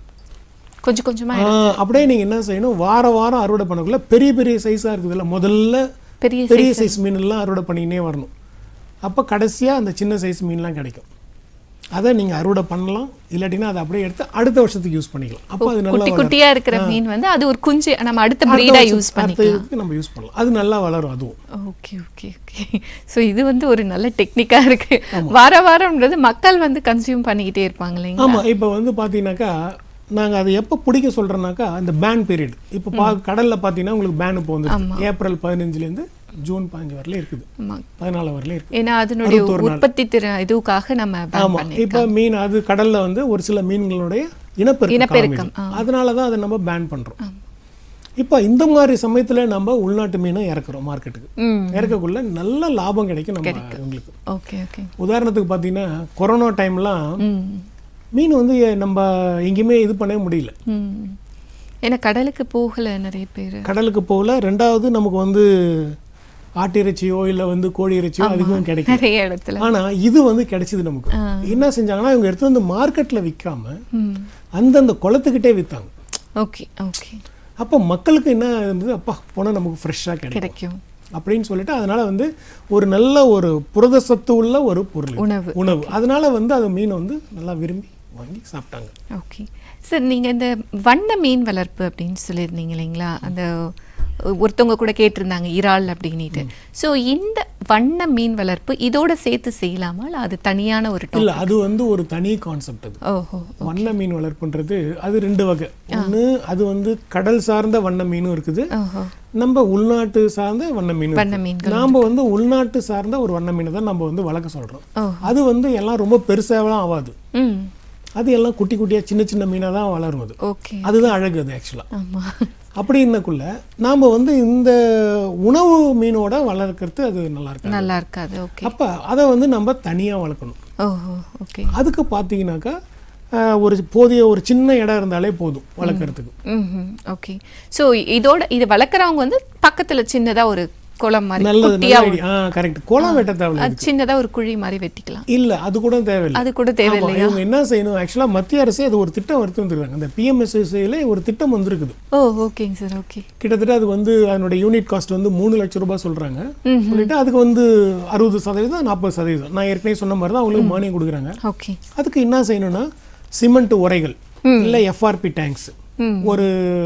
கொஞ்சம் கொஞ்சமா ஆ, அப்படியே நீங்கள் என்ன செய்யணும் வார வாரம் அறுவடை பண்ணக்குள்ள பெரிய பெரிய சைஸாக இருக்குதுல்ல முதல்ல பெரிய பெரிய சைஸ் மீன்லாம் அறுவடை பண்ணிக்கினே வரணும் அப்போ கடைசியாக அந்த சின்ன சைஸ் மீன்லாம் கிடைக்கும் அதை நீங்கள் அறுவடை பண்ணலாம் இல்லாட்டினா அதை அப்படியே எடுத்து அடுத்த வருஷத்துக்கு யூஸ் பண்ணிக்கலாம் அப்போ அது நல்லா குட்டி வளரும். குட்டியா இருக்கிற மீன் வந்து அது ஒரு குஞ்சு நம்ம அடுத்த அடுத்த பிரீடா வருஷம் யூஸ் அடுத்த பண்ணிக்கலாம் இதுக்கு நம்ம யூஸ் பண்ணலாம் அது நல்லா வளரும் அதுவும் ஓகே ஓகே ஓகே ஸோ இது வந்து ஒரு நல்ல டெக்னிக்கா இருக்கு வார வாரம்ன்றது மக்கள் வந்து கன்சியூம் பண்ணிக்கிட்டே இருப்பாங்க இல்லைங்களா ஆமாம் இப்போ வந்து பார்த்தீங்கன்னாக்கா நாங்கள் அதை எப்போ பிடிக்க சொல்கிறோன்னாக்கா இந்த பேன் பீரியட் இப்போ பா கடலில் பார்த்தீங்கன்னா உங்களுக்கு பேன் இப்போ வந்து ஏப்ரல் பதினஞ்சுலேருந்து ஜூன் பதினஞ்சு வரல இருக்குது ஆமா பதினாலு வரல இருக்குது ஏன்னா அதனுடைய அறுபத்தோரு நாள். உற்பத்தி திறன் இதுக்காக நம்ம ban ஆமாம் பண்ணிருக்கோம் இப்போ மீன் அது கடலில் வந்து ஒரு சில மீன்களுடைய இனப்பெருக்கம் இனப்பெருக்கம், காமிக்கும். அதனால தான் அதை நம்ம பேன் பண்ணுறோம் இப்போ இந்த மாதிரி சமயத்தில் நம்ம உள்நாட்டு மீனை இறக்குறோம் மார்க்கெட்டுக்கு ம் இறக்கக்குள்ள நல்ல லாபம் கிடைக்கும் நம்ம உங்களுக்கு ஓகே ஓகே உதாரணத்துக்கு பார்த்தீங்கன்னா கொரோனா டைம்லாம் ம் மீன் வந்து நம்ம எங்கேயுமே இது பண்ணவே முடியல ம் ஏன்னா கடலுக்கு போகல நிறைய பேர் கடலுக்கு போகல ரெண்டாவது நமக்கு வந்து ஆட்டிறைச்சியோ இல்லை வந்து கோழி இறைச்சியோ அதிகம் கிடைக்கும் நிறைய இடத்துல ஆனா இது வந்து கிடைச்சது நமக்கு என்ன செஞ்சாங்கன்னா இவங்க எடுத்து வந்து மார்க்கெட்ல விற்காம ம் அந்தந்த குளத்துக்கிட்டே வித்தாங்க ஓகே ஓகே அப்போ மக்களுக்கு என்ன இருந்தது அப்பா போனால் நமக்கு ஃப்ரெஷ்ஷாக கிடைக்கும் கிடைக்கும் அப்படின்னு சொல்லிட்டு அதனால வந்து ஒரு நல்ல ஒரு புரத சத்து உள்ள ஒரு பொருள் இது. உணவு. உணவு அதனால வந்து அது மீனை வந்து நல்லா விரும்பி வாங்கி சாப்பிட்டாங்க ஓகே சார் நீங்க இந்த வண்ண மீன் வளர்ப்பு அப்படின்னு சொல்லியிருந்தீங்க இல்லைங்களா அந்த ஒருத்தவங்க கூட கேட்டிருந்தாங்க இறால் அப்படின்ட்டு ஸோ இந்த வண்ண மீன் வளர்ப்பு இதோட சேர்த்து செய்யலாமா இல்ல அது தனியான ஒரு top? இல்ல அது வந்து ஒரு தனி கான்செப்ட் அது ஓஹோ வண்ண மீன் வளர்ப்புன்றது அது ரெண்டு வகை ஒன்று அது வந்து கடல் சார்ந்த வண்ண மீனும் இருக்குது ஓஹோ நம்ம உள்நாட்டு சார்ந்த வண்ண மீன் வண்ண மீன்கள் நாம வந்து உள்நாட்டு சார்ந்த ஒரு வண்ண மீனை தான் நம்ம வந்து வளர்க்க சொல்றோம் ஓ. அது வந்து எல்லாம் ரொம்ப பெருசாவெல்லாம் ஆகாது ம் அது எல்லாம் குட்டி குட்டியா சின்ன சின்ன மீனாக தான் வளரும் அது ஓகே அதுதான் அழகு அது ஆக்சுவலாக ஆமா அப்படின்னக்குள்ள நாம் வந்து இந்த உணவு மீனோட வளர்க்கறது அது நல்லா இருக்கு நல்லா இருக்காது ஓகே அப்போ அதை வந்து நம்ம தனியாக வளர்க்கணும் ஓஹோ ஓகே அதுக்கு பார்த்தீங்கன்னாக்கா ஆஹ், ஒரு போதிய ஒரு சின்ன இடம் இருந்தாலே போதும் வளர்க்கறதுக்கு ம் ஓகே ஸோ இதோட இது வளர்க்குறவங்க வந்து பக்கத்துல சின்னதா ஒரு குளம் மாதிரி நல்லது குட்டியா நல்ல idea. ஆ கரெக்ட் குளம் வெட்ட தேவையில்ல அது சின்னதா ஒரு குழி மாதிரி வெட்டிக்கலாம் இல்ல அது கூட தேவையில்லை அது கூட தேவையில்லை ஆமா, இவங்க என்ன செய்யணும் ஆக்சுவலா மத்திய அரசு அது ஒரு திட்டம் எடுத்து வந்துருக்காங்க அந்த பிஎம்எஸ்எஸ்ஐல ஒரு திட்டம் வந்திருக்குது ஓ ஓகேங்க சார் ஓகே கிட்டத்தட்ட அது வந்து அதனுடைய யூனிட் காஸ்ட் வந்து மூணு லட்சம் ரூபாய் சொல்றாங்க சொல்லிட்டு அதுக்கு வந்து அறுபது சதவீதம் நாற்பது சதவீதம் நான் ஏற்கனவே சொன்ன மாதிரி தான் அவங்களுக்கு மானியம் கொடுக்குறாங்க ஓகே அதுக்கு என்ன செய்யணும்னா சிமெண்ட் உரைகள் இல்ல எஃப்ஆர்பி டேங்க்ஸ் ஒரு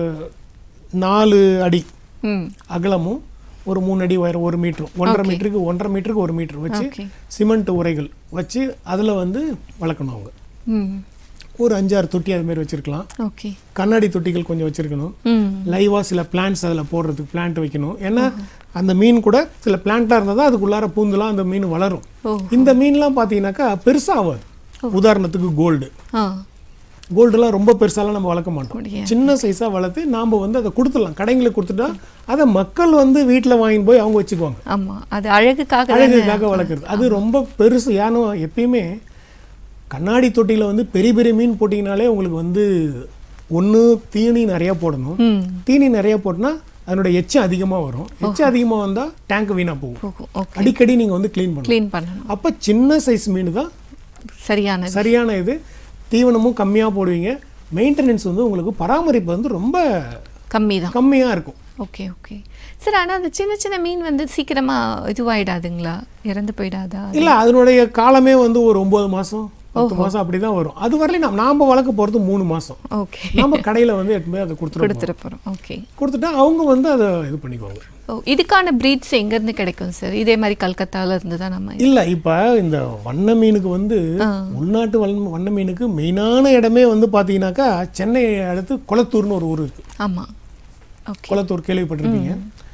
நாலு அடி ம் அகலமும் ஒரு மூணு அடி உயரம் ஒரு மீட்டரும் ஒன்றரை மீட்டருக்கு ஒன்றரை மீட்டருக்கு ஒரு மீட்டர் வச்சு Okay. சிமெண்ட் உரைகள் வச்சு அதுல வந்து வளர்க்கணும் அவங்க ம் ஒரு அஞ்சாறு தொட்டி அது மாதிரி வச்சிருக்கலாம் ஓகே கண்ணாடி தொட்டிகள் கொஞ்சம் வச்சிருக்கணும் ம் லைவா சில பிளான்ட்ஸ் அதில் போடுறதுக்கு பிளான்ட் வைக்கணும் ஏன்னா அந்த மீன் கூட சில பிளான்ட்டாக இருந்தால் தான் அதுக்குள்ளார பூந்துலாம் அந்த மீன் வளரும் ஓ. இந்த மீன்லாம் பார்த்தீங்கன்னாக்கா பெருசாக ஆகாது உதாரணத்துக்கு கோல்டு ஆ கோல்டுலாம் ரொம்ப பெருசாலாம் நம்ம வளர்க்க மாட்டோம் முடியாது. சின்ன சைஸாக வளர்த்து நாம் வந்து அதை கொடுத்துடலாம் கடைங்களுக்கு கொடுத்துட்டா அதை மக்கள் வந்து வீட்டில் வாங்கிட்டு போய் அவங்க வச்சுக்குவாங்க ஆமா அது அழகுக்காக தானே அழகுக்காக வளர்க்குறது அது ரொம்ப பெருசு ஏன்னா எப்பயுமே கண்ணாடி தொட்டியில் வந்து பெரிய பெரிய மீன் போட்டிங்கனாலே உங்களுக்கு வந்து ஒன்று தீனி நிறையா போடணும் ம் தீனி நிறைய போட்டுனா அதனோட எச்சம் அதிகமாக வரும் எச்சம் அதிகமாக வந்தால் டேங்க் வீணாக போகும் போகும் ஓகே அடிக்கடி நீங்கள் வந்து க்ளீன் பண்ணணும் க்ளீன் பண்ணணும் அப்போ சின்ன சைஸ் மீன் தான் சரியானது சரியான இது தீவனமும் கம்மியாக போடுவீங்க மெயின்டெனன்ஸ் வந்து உங்களுக்கு பராமரிப்பு வந்து ரொம்ப கம்மி தான் கம்மியாக இருக்கும் ஓகே ஓகே சார் ஆனா அந்த சின்ன சின்ன மீன் வந்து சீக்கிரமா இதுவாயிடாதுங்களா இறந்து போயிடாதா இல்லை அதனுடைய காலமே வந்து ஒரு ஒம்பது மாதம் பத்து மாதம் அப்படி தான் வரும் அது வரலையும் நாம் நாம் வளர்க்க போகிறது மூணு மாதம் ஓகே நம்ம கடையில் வந்து எடுத்து போய் அதை கொடுத்துருவோம் கொடுத்துட போறோம் ஓகே கொடுத்துட்டா அவங்க வந்து அதை இது பண்ணிக்குவாங்க ஓ இதுக்கான ப்ரீட்ஸ் எங்க இருந்து கிடைக்கும் சார் இதே மாதிரி கல்கத்தால இருந்து தான் நம்ம இல்ல இப்ப இந்த வண்ண மீனுக்கு வந்து உள்நாட்டு வண்ண வண்ண மீனுக்கு மெயினான இடமே வந்து பாத்தீங்கன்னாக்கா சென்னை அடுத்து குளத்தூர்னு ஒரு ஊர் இருக்கு ஆமா ஓகே குளத்தூர் கேள்விப்பட்டிருப்பீங்க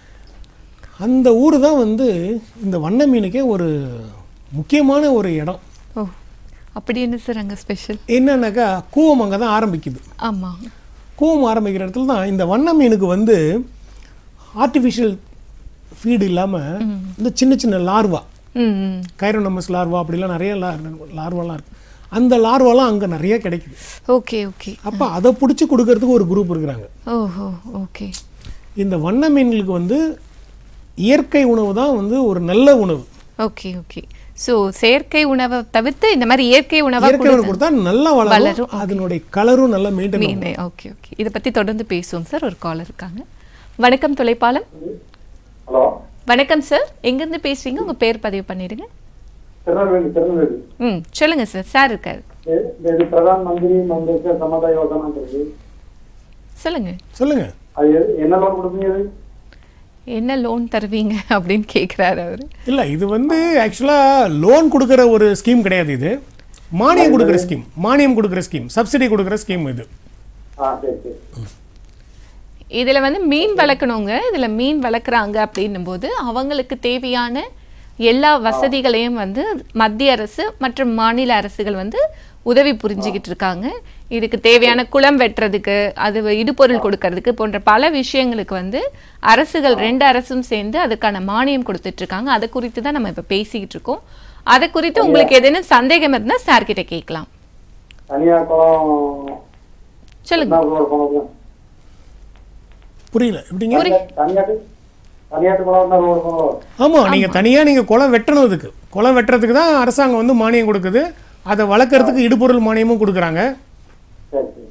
அந்த ஊர் தான் வந்து இந்த வண்ண மீனுக்கே ஒரு முக்கியமான ஒரு இடம் ஓ அப்படி என்ன சார் அங்க ஸ்பெஷல் என்னன்னாக்கா கூவம் அங்கே தான் ஆரம்பிக்குது ஆமா கூவம் ஆரம்பிக்கிற இடத்துல தான் இந்த வண்ண மீனுக்கு வந்து ஆர்டிஃபிஷியல் ஃபீடு இல்லாமல் இந்த சின்ன சின்ன லார்வா ம் ம் கைரோனமஸ் லார்வா அப்படிலாம் நிறைய லார் லார்வாலாம் இருக்கு அந்த லார்வாலாம் அங்கே நிறைய கிடைக்குது ஓகே ஓகே அப்போ அதை பிடிச்சி கொடுக்கறதுக்கு ஒரு குரூப் இருக்கிறாங்க ஓஹோ ஓகே இந்த வண்ண மீன்களுக்கு வந்து இயற்கை உணவு தான் வந்து ஒரு நல்ல உணவு ஓகே ஓகே ஸோ செயற்கை உணவை தவிர்த்து இந்த மாதிரி இயற்கை உணவா இயற்கை உணவு கொடுத்தா நல்லா வளரும் வளரும், அதனுடைய கலரும் நல்லா மெயின்டைன் மீன் ஓகே ஓகே இதை பத்தி தொடர்ந்து பேசுவோம் சார் ஒரு காலர் இருக்காங்க வணக்கம் தொலைப்பாலம் ஹலோ வணக்கம் சார் எங்கேருந்து பேசுறீங்க உங்க பேர் பதிவு பண்ணிடுங்க திருநெல்வேலி திருநெல்வேலி ம் சொல்லுங்க சார் சார் இருக்காரு இது- இது பிரதான் மந்திரி மந்திரிக்கு சமதா யோசனா இருக்கு சொல்லுங்க சொல்லுங்க அது எது- என்ன லோன் கொடுப்பீங்க இது என்ன லோன் தருவீங்க அப்படின்னு கேக்குறாரு அவரு இல்லை இது வந்து ஆக்சுவலாக லோன் கொடுக்குற ஒரு ஸ்கீம் கிடையாது இது மானியம் கொடுக்குற ஸ்கீம் மானியம் கொடுக்குற ஸ்கீம் சப்சிடி கொடுக்குற ஸ்கீம் இது ஆ சரி சரி இதுல வந்து மீன் வளர்க்கணுங்க இதுல மீன் வளர்க்குறாங்க அப்படின்னும் போது அவங்களுக்கு தேவையான எல்லா வசதிகளையும் வந்து மத்திய அரசு மற்றும் மாநில அரசுகள் வந்து உதவி புரிஞ்சுக்கிட்டு இருக்காங்க இதுக்கு தேவையான குளம் வெட்டுறதுக்கு அது இடுபொருள் கொடுக்கறதுக்கு போன்ற பல விஷயங்களுக்கு வந்து அரசுகள் ரெண்டு அரசும் சேர்ந்து அதுக்கான மானியம் கொடுத்துட்டு இருக்காங்க அதை குறித்து தான் நம்ம இப்ப பேசிக்கிட்டு இருக்கோம் அதை குறித்து உங்களுக்கு எதுன்னு சந்தேகம் இருந்தா சார் கிட்ட கேட்கலாம் தனியார் குளம் சொல்லுங்க என்ன குளம் குளம் புரியல எப்படிங்க தனியாட்டு தனியாட்டு குளம் என்ன குளம் குளம் ஆமாம் நீங்கள் தனியாக நீங்கள் குளம் வெட்டணும் இதுக்கு குளம் வெட்டுறதுக்கு தான் அரசாங்கம் வந்து மானியம் கொடுக்குது அதை வளர்க்குறதுக்கு இடுபொருள் மானியமும் கொடுக்குறாங்க சரி சரி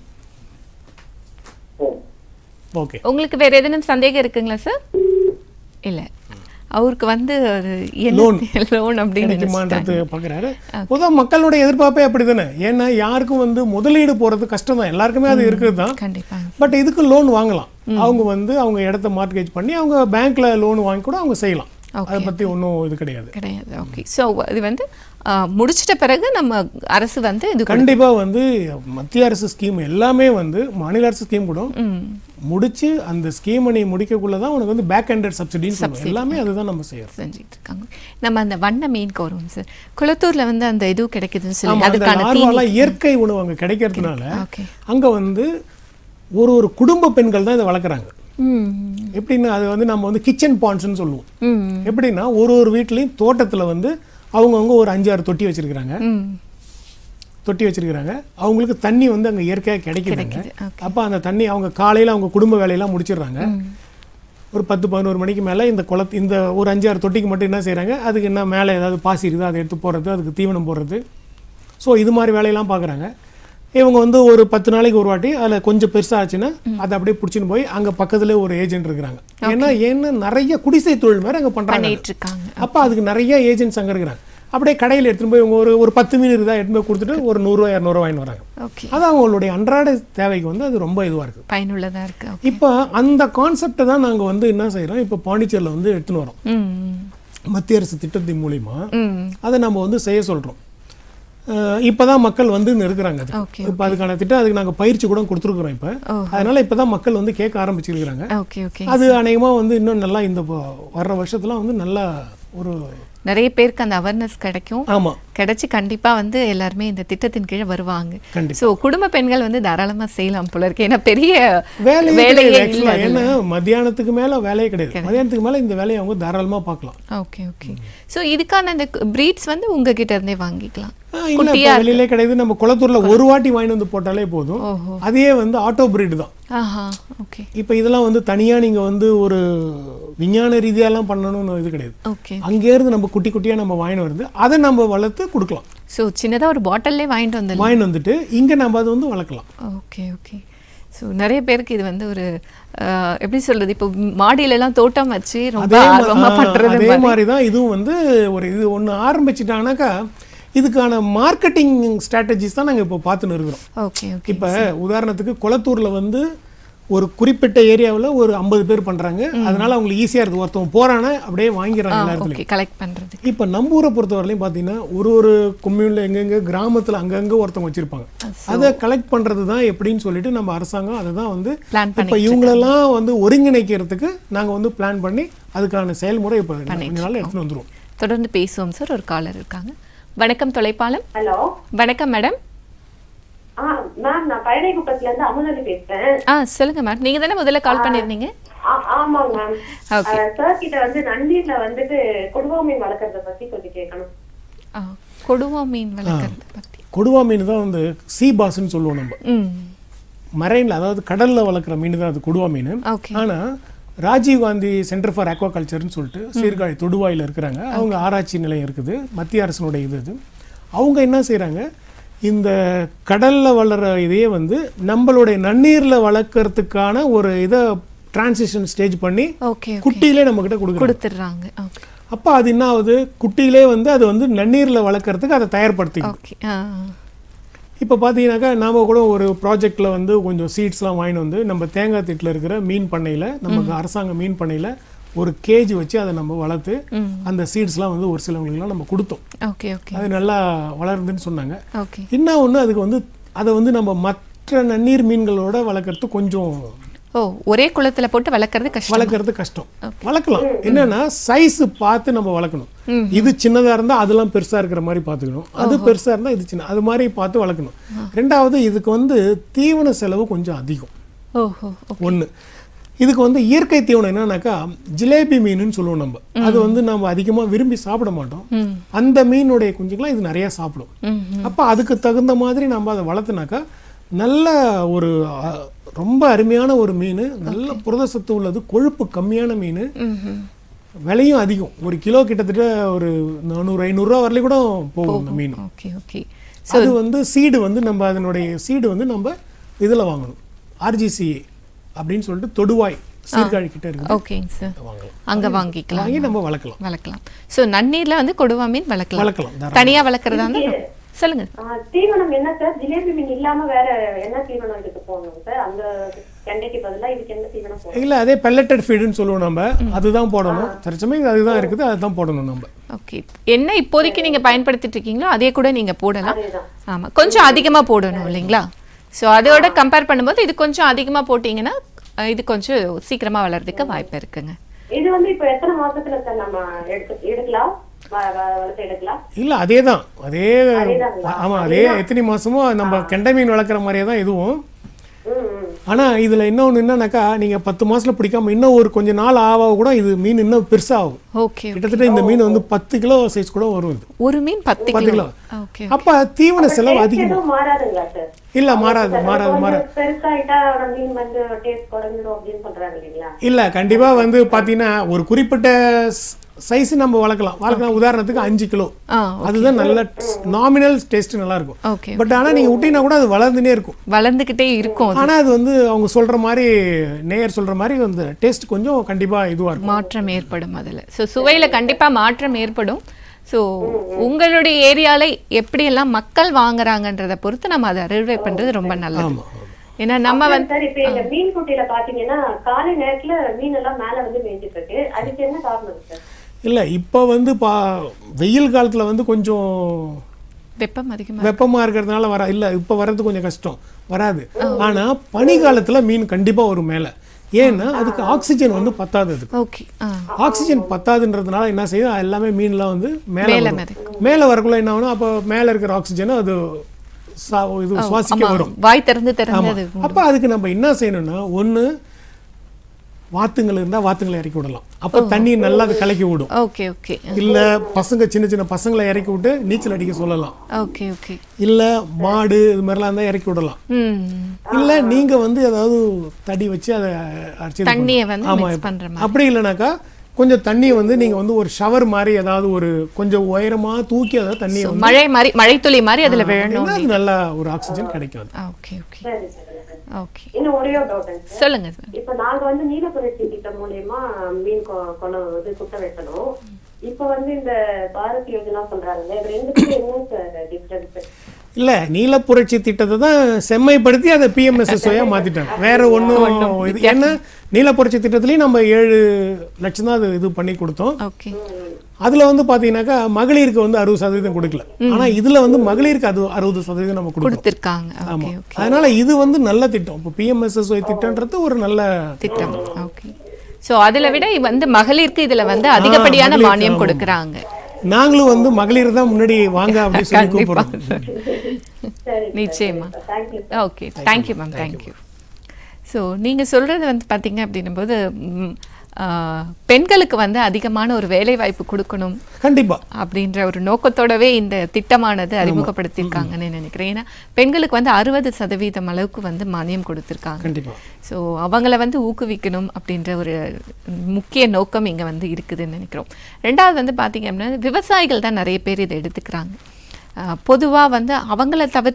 சரி ஓகே உங்களுக்கு வேற எதுவும் சந்தேகம் இருக்குங்களா சார் இல்ல அவருக்கு வந்து அது Loan. என்ன லோன் அப்படின்னு கிடைக்குமான்றது நினைச்சிட்டாங்க. பார்க்குறாரு பொதுவாக மக்களுடைய எதிர்பார்ப்பே அப்படி தானே ஏன்னா யாருக்கும் வந்து முதலீடு போகிறது கஷ்டம் தான் எல்லாருக்குமே அது இருக்குது தான் கண்டிப்பாங்க பட் இதுக்கு லோன் வாங்கலாம் அவங்க வந்து அவங்க இடத்த மார்க்கேஜ் பண்ணி அவங்க பேங்க்ல லோன் வாங்கி கூட அவங்க செய்யலாம் அதை பற்றி ஒன்றும் இது கிடையாது கிடையாது ஓகே ஸோ இது வந்து ஆ, முடிச்சிட்ட பிறகு நம்ம அரசு வந்து இது கொடு- கண்டிப்பா வந்து மத்திய அரசு ஸ்கீம் எல்லாமே வந்து மாநில அரசு ஸ்கீம் கூட ம் முடிச்சு அந்த ஸ்கீமை நீ முடிக்கக்குள்ள தான் உனக்கு வந்து பேக் ஹண்டட் சப்சிடின்னு சொல்லுவோம் எல்லாமே அதுதான் நம்ம செய்யறோம் செஞ்சுட்டு இருக்காங்க நம்ம அந்த வண்ண மீனுக்கு வருவோம் சார் குளத்தூர்ல வந்து அந்த இது கிடைக்குதுன்னு சொல்லி ஆமா அந்த அதுக்கான நார்மலா தீனி இயற்கை உணவு அங்க கிடைக்கிறதுனால ஓகே அங்க வந்து ஒரு ஒரு குடும்ப பெண்கள் தான் இதை வளர்க்குறாங்க ம் எப்படின்னா அது வந்து நம்ம வந்து கிச்சன் பாண்ட்ஸ்னு சொல்லுவோம் ம் எப்படின்னா ஒரு ஒரு வீட்லயும் தோட்டத்துல வந்து அவங்கவுங்க ஒரு அஞ்சாறு தொட்டி வச்சிருக்கிறாங்க ம் தொட்டி வச்சிருக்கிறாங்க அவங்களுக்கு தண்ணி வந்து அங்க இயற்கையாக கிடைக்குதுங்க கிடைக்குது, okay. அப்போ அந்த தண்ணி அவங்க காலையில அவங்க குடும்ப வேலையெல்லாம் முடிச்சிடுறாங்க ஒரு பத்து பதினோரு மணிக்கு மேலே இந்த குளத்து இந்த ஒரு அஞ்சாறு தொட்டிக்கு மட்டும் என்ன செய்கிறாங்க அதுக்கு என்ன மேலே ஏதாவது பாசி இருக்குதோ அதை எடுத்து போடுறது அதுக்கு தீவனம் போடுறது ஸோ இது மாதிரி வேலையெல்லாம் பார்க்குறாங்க இவங்க வந்து ஒரு பத்து நாளைக்கு ஒரு வாட்டி அதில் கொஞ்சம் பெருசாக ஆச்சுன்னா அதை அப்படியே பிடிச்சின்னு போய் அங்கே பக்கத்துல ஒரு ஏஜென்ட் இருக்கிறாங்க ஏன்னா ஏன்னா நிறைய குடிசை தொழில் மாதிரி அங்கே பண்ணுறாங்க பண்ணிட்டு இருக்காங்க அப்போ அதுக்கு நிறைய ஏஜென்ட்ஸ் அங்கே இருக்கிறாங்க அப்படியே கடையில் எடுத்துன்னு போய் இவங்க ஒரு ஒரு பத்து மீன் இருக்குதா எடுத்துன்னு போய் கொடுத்துட்டு ஒரு நூறுரூவா இரநூறுவா வாங்கிட்டு வராங்க ஓகே அது அவங்களுடைய அன்றாட தேவைக்கு வந்து அது ரொம்ப இதுவாக இருக்குது பயனுள்ளதா இருக்கு ஓகே இப்போ அந்த கான்செப்டை தான் நாங்கள் வந்து என்ன செய்கிறோம் இப்போ பாண்டிச்சேரியில் வந்து எடுத்துன்னு வரோம் ம் மத்திய அரசு திட்டத்தின் மூலிமா ம் அதை நம்ம வந்து செய்ய சொல்கிறோம் இப்போ தான் மக்கள் வந்து இருக்கிறாங்க அது ஓகே இப்போ அதுக்கான திட்டம் அதுக்கு நாங்கள் பயிற்சி கூட கொடுத்துருக்குறோம் இப்போ ஓஹோ. அதனால இப்போ தான் மக்கள் வந்து கேட்க ஆரம்பிச்சிருக்கிறாங்க ஓகே ஓகே அது அநேகமாக வந்து இன்னும் நல்லா இந்த ப- வர்ற வருஷத்துல வந்து நல்லா ஒரு நிறைய பேருக்கு அந்த அவேர்னஸ் கிடைக்கும் ஆமாம் கிடைச்சு கண்டிப்பா வந்து எல்லாருமே இந்த திட்டத்தின் கீழே வருவாங்க கண்டிப்பா. சோ குடும்ப பெண்கள் வந்து தாராளமா செய்யலாம் போல இருக்கு ஏன்னா பெரிய வேலையே வேலையே கிடையாது இல்ல ஆக்சுவலாக அதுல. ஏன்னா மத்தியானத்துக்கு மேலே வேலையே கிடையாது மதியானத்துக்கு மேலே இந்த வேலையை அவங்க தாராளமாக பார்க்கலாம் ஓகே ஓகே சோ இதுக்கான இந்த பிரீட்ஸ் வந்து உங்ககிட்ட இருந்தே வாங்கிக்கலாம் ஆ, இல்ல இப்போ வெளியிலே கிடையாது நம்ம குளத்தூர்ல ஒரு வாட்டி வாங்கிட்டு வந்து போட்டாலே போதும் ஓஹோ அதே வந்து ஆட்டோ பிரீடு தான் ஆஹா ஓகே இப்போ இதெல்லாம் வந்து தனியா நீங்க வந்து ஒரு விஞ்ஞான ரீதியாலாம் பண்ணணும்னு இது கிடையாது ஓகே அங்கே இருந்து நம்ம குட்டி குட்டியா நம்ம வாங்கிட்டு வருது அதை நம்ம வளர்த்து கொடுக்கலாம் சோ சின்னதா ஒரு பாட்டில்லே வாங்கிட்டு வந்துடலாம் வாங்கிட்டு வந்துட்டு இங்க நம்ம அதை வந்து வளர்க்கலாம் ஓகே ஓகே ஸோ நிறைய பேருக்கு இது வந்து ஒரு அஹ், எப்படி சொல்றது இப்போ மாடியில எல்லாம் தோட்டம் வச்சு ரொம்ப அதே மா- ஆர்வமா ஆ, பண்றது அதே மாதிரி. மாதிரி தான் இதுவும் வந்து ஒரு இது ஒன்று ஆரம்பிச்சிட்டானாக்கா இதுக்கான மார்க்கெட்டிங் ஸ்ட்ராட்டஜிஸ் தான் நாங்கள் இப்போ பார்த்துன்னு இருக்கிறோம் ஓகே ஓகே இப்போ உதாரணத்துக்கு குளத்தூர்ல வந்து ஒரு குறிப்பிட்ட ஏரியாவில் ஒரு ஐம்பது பேர் பண்றாங்க அதனால அவங்களுக்கு ஈஸியாக இருக்குது ஒருத்தவங்க போறானா அப்படியே வாங்கிடுறாங்க எல்லா இடத்துலையும் ஓகே கலெக்ட் பண்றது இப்போ நம்ம ஊரை பொறுத்தவரையிலையும் பார்த்தீங்கன்னா ஒரு ஒரு கொம்யூனில் எங்கெங்க கிராமத்தில் அங்கங்கே ஒருத்தவங்க வச்சிருப்பாங்க அதை கலெக்ட் பண்ணுறது தான் எப்படின்னு சொல்லிட்டு நம்ம அரசாங்கம் அதை தான் வந்து பிளான் இப்போ பண்ணி இவங்களெல்லாம் வந்து ஒருங்கிணைக்கிறதுக்கு நாங்கள் வந்து பிளான் பண்ணி அதுக்கான செயல்முறை இப்போ கொஞ்ச நாள் எடுத்துன்னு வந்துருவோம் தொடர்ந்து பேசுவோம் சார் ஒரு காலர் இருக்காங்க வணக்கம் தொலைப்பாலம் ஹலோ வணக்கம் மேடம் ஆ மேம் நான் பழனிக்குப்பத்துல இருந்து அமுதலி பேசுறேன் ஆ சொல்லுங்க மேடம் நீங்க தானே முதல்ல கால் பண்ணியிருந்தீங்க ஆ- ஆமாங்க மேம் Okay. சார் கிட்ட வந்து நண்டீர்ல வந்துட்டு கொடுவா மீன் வளர்க்கறத பத்தி கொஞ்சம் கேட்கணும் ஆ கொடுவா மீன் வளர்க்கறத பத்தி கொடுவா மீன் தான் வந்து சீ பாஸ்ன்னு சொல்லுவோம் நம்ம ம் மரைனில் அதாவது கடல்ல வளர்க்குற மீன் தான் அது கொடுவா மீன் ஓகே ஆனா ராஜீவ் காந்தி சென்டர் ஃபார் அக்வாகல்ச்சர்னு சொல்லிட்டு சீர்காழி தொடுவாயில் இருக்கிறாங்க அவங்க ஆராய்ச்சி நிலையம் இருக்குது மத்திய அரசினுடைய இது இது அவங்க என்ன செய்றாங்க இந்த கடல்ல வளர்ற இதையே வந்து நம்மளுடைய நன்னீர்ல வளர்க்கறதுக்கான ஒரு இதை டிரான்சிஷன் ஸ்டேஜ் பண்ணி ஓகே ஓகே குட்டியிலே நம்ம கிட்ட கொடுக்குறோம் கொடுத்துட்றாங்க ஓகே அப்போ அது என்ன ஆகுது குட்டியிலே வந்து அது வந்து நன்னீரில் வளர்க்குறதுக்கு அதை தயார்படுத்திக்கும் ஓகே ஆ இப்போ பார்த்தீங்கன்னாக்கா நாம கூட ஒரு ப்ராஜெக்டில் வந்து கொஞ்சம் சீட்ஸ்லாம் வாங்கிட்டு வந்து நம்ம தேங்காய் திட்டில் இருக்கிற மீன் பண்ணையில் நமக்கு அரசாங்க மீன் பண்ணையில் ஒரு கேஜி வச்சு அதை நம்ம வளர்த்து அந்த சீட்ஸ்லாம் வந்து ஒரு சிலவங்களுக்குலாம் நம்ம கொடுத்தோம் ஓகே ஓகே அது நல்லா வளருதுன்னு சொன்னாங்க ஓகே என்ன ஒன்று அதுக்கு வந்து அதை வந்து நம்ம மற்ற நன்னீர் மீன்களோட வளர்க்குறது கொஞ்சம் ஓ ஒரே குளத்துல போட்டு வளர்க்கறது கஷ்டம் வளர்க்குறது கஷ்டம் வளர்க்கலாம் என்னன்னா சைஸ் பார்த்து நம்ம வளர்க்கணும் இது சின்னதா இருந்தா அதெல்லாம் பெருசா இருக்கிற மாதிரி பார்த்துக்கணும் அது பெருசா இருந்தா இது சின்ன அது மாதிரி பார்த்து வளர்க்கணும் ரெண்டாவது இதுக்கு வந்து தீவன செலவு கொஞ்சம் அதிகம் ஓஹோ ஒண்ணு இதுக்கு வந்து இயற்கை தீவனம் என்னன்னாக்கா ஜிலேபி மீனுன்னு சொல்லுவோம் நம்ம அது வந்து நம்ம அதிகமா விரும்பி சாப்பிட மாட்டோம் அந்த மீனுடைய குஞ்சுங்களாம் இது நிறைய சாப்பிடும் ம் அப்ப அதுக்கு தகுந்த மாதிரி நம்ம அதை வளர்த்துனாக்கா நல்ல ஒரு அ, ரொம்ப அருமையான ஒரு மீன் நல்ல புரத சத்து உள்ளது கொழுப்பு கம்மியான மீன் ம் விலையும் அதிகம் ஒரு கிலோ கிட்டத்தட்ட ஒரு நானூறு ஐநூறுரூவா வரலையும் கூட போகும் இந்த மீன் ஓகே ஓகே அது வந்து சீடு வந்து நம்ம அதனுடைய சீடு வந்து நம்ம இதில் வாங்கணும் ஆர்ஜிசிஏ அப்படின்னு சொல்லிட்டு தொடுவாய் சீர்காழி கிட்ட இருக்குது ஓகேங்க சார் வாங்கலாம் அங்க வாங்கிக்கலாம் வாங்கி நம்ம வளர்க்கலாம் வளர்க்கலாம் ஸோ நன்னீர்ல வந்து கொடுவா மீன் வளர்க்கலாம் வளர்க்கலாம் தாராளமா. தனியா வளர்க்குறதா இருந்தா சொல்லுங்க ஆ, தீவனம் என்ன சார் ஜிலேபி மீன் இல்லாம வேற என்ன தீவனம் இதுக்கு போடணும் சார் அந்த கெண்டைக்கு பதிலா இதுக்கு என்ன தீவனம் போடணும் இல்லை அதே பெல்லட்டட் ஃபீடுன்னு சொல்லுவோம் நம்ம அதுதான் போடணும் தற்சமயம் அதுதான் இருக்குது அதுதான் போடணும் நம்ம ஓகே என்ன இப்போதைக்கு நீங்க பயன்படுத்திட்டு இருக்கீங்களோ அதே கூட நீங்க போடலாம் அதேதான். ஆமா கொஞ்சம் அதிகமா போடணும் இல்லைங்களா ஸோ அதோட கம்பேர் பண்ணும்போது இது கொஞ்சம் அதிகமா போட்டீங்கன்னா அஹ், இது கொஞ்சம் சீக்கிரமா வளர்றதுக்கு வாய்ப்பு இருக்குங்க இது வந்து இப்ப எத்தனை மாசத்துல சார் நம்ம எடுத்து எடுக்கலாம் வ- வ- வளர்த்து எடுக்கலாம் இல்லை அதே தான் அதே அதேதாங்களா? ஆமாம் அதே எத்தனை மாசமோ நம்ம கெண்டை மீன் வளர்க்குற மாதிரியே தான் இதுவும் ம் ம் ஆனால் இதில் இன்னொன்று என்னன்னாக்கா நீங்கள் பத்து மாசத்துல பிடிக்காம இன்னும் ஒரு கொஞ்ச நாள் ஆக கூட இது மீன் இன்னும் பெருசாகும் ஓகே கிட்டத்தட்ட இந்த மீன் வந்து பத்து கிலோ சைஸ் கூட வரும் இது ஒரு மீன் பத்து பத்து கிலோ கிலோ ஓகே அப்போ தீவன செலவு Taste அதிகமாக எதுவும் மாறாதுங்களா சார் இல்லை மாறாது மாறாது மாறாது கொஞ்சம் பெருசாயிட்டா மீன் வந்து டேஸ்ட் குறைஞ்சிடும் அப்படின்னு சொல்றாங்க இல்லைங்களா இல்லை கண்டிப்பாக வந்து பார்த்தீங்கன்னா ஒரு குறிப்பிட்ட சைஸ் நம்ம வளர்க்கலாம் வளர்க்கலாம் உதாரணத்துக்கு அஞ்சு கிலோ ஆ அதுதான் நல்ல நாமினல் டேஸ்ட் நல்லா இருக்கும் ஓகே பட் ஆனால் நீங்கள் விட்டீங்கன்னா கூட அது வளர்ந்துனே இருக்கும் வளர்ந்துக்கிட்டே இருக்கும் அது. ஆனால் அது வந்து அவங்க சொல்கிற மாதிரி நேயர் சொல்கிற மாதிரி அந்த டேஸ்ட் கொஞ்சம் கண்டிப்பாக இதுவாக இருக்கும் மாற்றம் ஏற்படும் அதில் ஸோ சுவையில் கண்டிப்பாக மாற்றம் ஏற்படும் ஸோ உங்களுடைய ஏரியாவில் எப்படியெல்லாம் மக்கள் வாங்குறாங்கன்றதை பொறுத்து நம்ம அதை அறுவடை பண்ணுறது ரொம்ப நல்லது ஆமாம் ஏன்னா நம்ம வந்து சார் இப்ப எங்க மீன் குட்டியில பாத்தீங்கன்னா காலை நேரத்துல மீன் எல்லாம் மேல வந்து மேய்ஞ்சிட்டு இருக்கு அதுக்கு என்ன காரணம் சார் இல்லை இப்போ வந்து பா வெயில் காலத்தில் வந்து கொஞ்சம் வெப்பம் அதிகமாக வெப்பமாக இருக்கிறதுனால வர இல்லை இப்போ வர்றது கொஞ்சம் கஷ்டம் வராது ஆனால் பனி காலத்தில் மீன் கண்டிப்பாக வரும் மேலே ஏன்னா அதுக்கு ஆக்சிஜன் வந்து பத்தாது அதுக்கு ஓகே ஆ ஆக்சிஜன் பத்தாதுன்றதுனால என்ன செய்யுது எல்லாமே மீன்லாம் வந்து மேலே மேல வரும் மேலே வரக்குள்ள என்ன ஆகும் அப்போ மேலே இருக்கிற ஆக்சிஜனை அது சா- இது சுவாசிக்க ஆமா வரும் வாய் திறந்து திறந்து அது அப்போ அதுக்கு நம்ம என்ன செய்யணும்னா ஒன்று வாத்துங்கள் இருந்தால் வாத்துங்களை இறக்கி விடலாம் அப்போ தண்ணி நல்லா அது கலக்கி விடும் ஓகே ஓகே இல்லை பசங்க சின்ன சின்ன பசங்களை இறக்கி விட்டு நீச்சல் அடிக்க சொல்லலாம் ஓகே ஓகே இல்லை மாடு இது மாதிரிலாம் இருந்தால் இறக்கி விடலாம் ம் இல்லை நீங்கள் வந்து ஏதாவது தடி வச்சு அதை அரைச்சி இது தண்ணியை பண்ணணும். வந்து ஆமா, mix பண்ற மாதிரி. அப்படி இல்லைனாக்கா கொஞ்சம் தண்ணியை வந்து நீங்கள் வந்து ஒரு ஷவர் மாதிரி ஏதாவது ஒரு கொஞ்சம் உயரமாக தூக்கி அதை தண்ணியை வந்து மழை மாதிரி மழைத்துளி மாதிரி அதுல விழணும் அப்படின்னா அது நல்லா ஒரு ஆக்சிஜன் கிடைக்கும் அது ஓகே ஓகே சரி சார் ஓகே இன்னும் ஒரே ஒரு டவுட் சார் சொல்லுங்க சார் இப்ப நாங்க வந்து நீலப்புரட்சி திட்டம் மூலியமா மீன் கொ- கொண்டு இது குட்டை வெட்டணும் இப்ப வந்து இந்த பாரத் யோஜனா சொல்றாங்க இது ரெண்டுக்கும் என்ன சார் டிஃபரன்ஸ் இல்லை நீல புரட்சி திட்டத்தை தான் செம்மைப்படுத்தி அதை பிஎம்எஸ்எஸ்ஓயா மாற்றிட்டாங்க வேற ஒன்றும் இது ஏன்னா நீல புரட்சி திட்டத்துலேயும் நம்ம ஏழு லட்சம் தான் அது இது பண்ணி கொடுத்தோம் ஓகே அதில் வந்து பார்த்தீங்கன்னாக்கா மகளிருக்கு வந்து அறுபது சதவீதம் கொடுக்கல ஆனால் இதில் வந்து மகளிருக்கு அது அறுபது சதவீதம் நம்ம கொடுக்குறோம் கொடுத்துருக்காங்க ஆமா ஓகே ஓகே அதனால இது வந்து நல்ல திட்டம் இப்போ பிஎம்எஸ்எஸ்ஒய் திட்டம்ன்றது ஒரு நல்ல திட்டம் ஓகே சோ அதுல விட வந்து மகளிருக்கு இதுல வந்து அதிகப்படியான மகளிருக்கு, மானியம் ஆமா. கொடுக்கறாங்க நாங்களும் வந்து மகளிர் தான் முன்னாடி வாங்க அப்படின்னு சொல்லி கண்டிப்பா கூப்பிடுறோம் சரி நிச்சயமா thank you okay thank you ma'am thank you so நீங்கள் சொல்கிறது வந்து பார்த்தீங்க அப்படின்னும்போது ம், ஆ, பெண்களுக்கு வந்து அதிகமான ஒரு வேலை வாய்ப்பு கொடுக்கணும் கண்டிப்பா அப்படின்ற ஒரு நோக்கத்தோடவே இந்த திட்டமானது அறிமுகப்படுத்தியிருக்காங்கன்னு நினைக்கிறேன் ஏன்னா பெண்களுக்கு வந்து அறுபது சதவீதம் அளவுக்கு வந்து மானியம் கொடுத்துருக்காங்க கண்டிப்பா ஸோ அவங்கள வந்து ஊக்குவிக்கணும் அப்படின்ற ஒரு முக்கிய நோக்கம் இங்கே வந்து இருக்குதுன்னு நினைக்கிறோம் ரெண்டாவது வந்து பார்த்தீங்க அப்படின்னா விவசாயிகள் தான் நிறைய பேர் இதை எடுத்துக்கிறாங்க பொதுவாக வந்து அவங்கள தவிர்த்து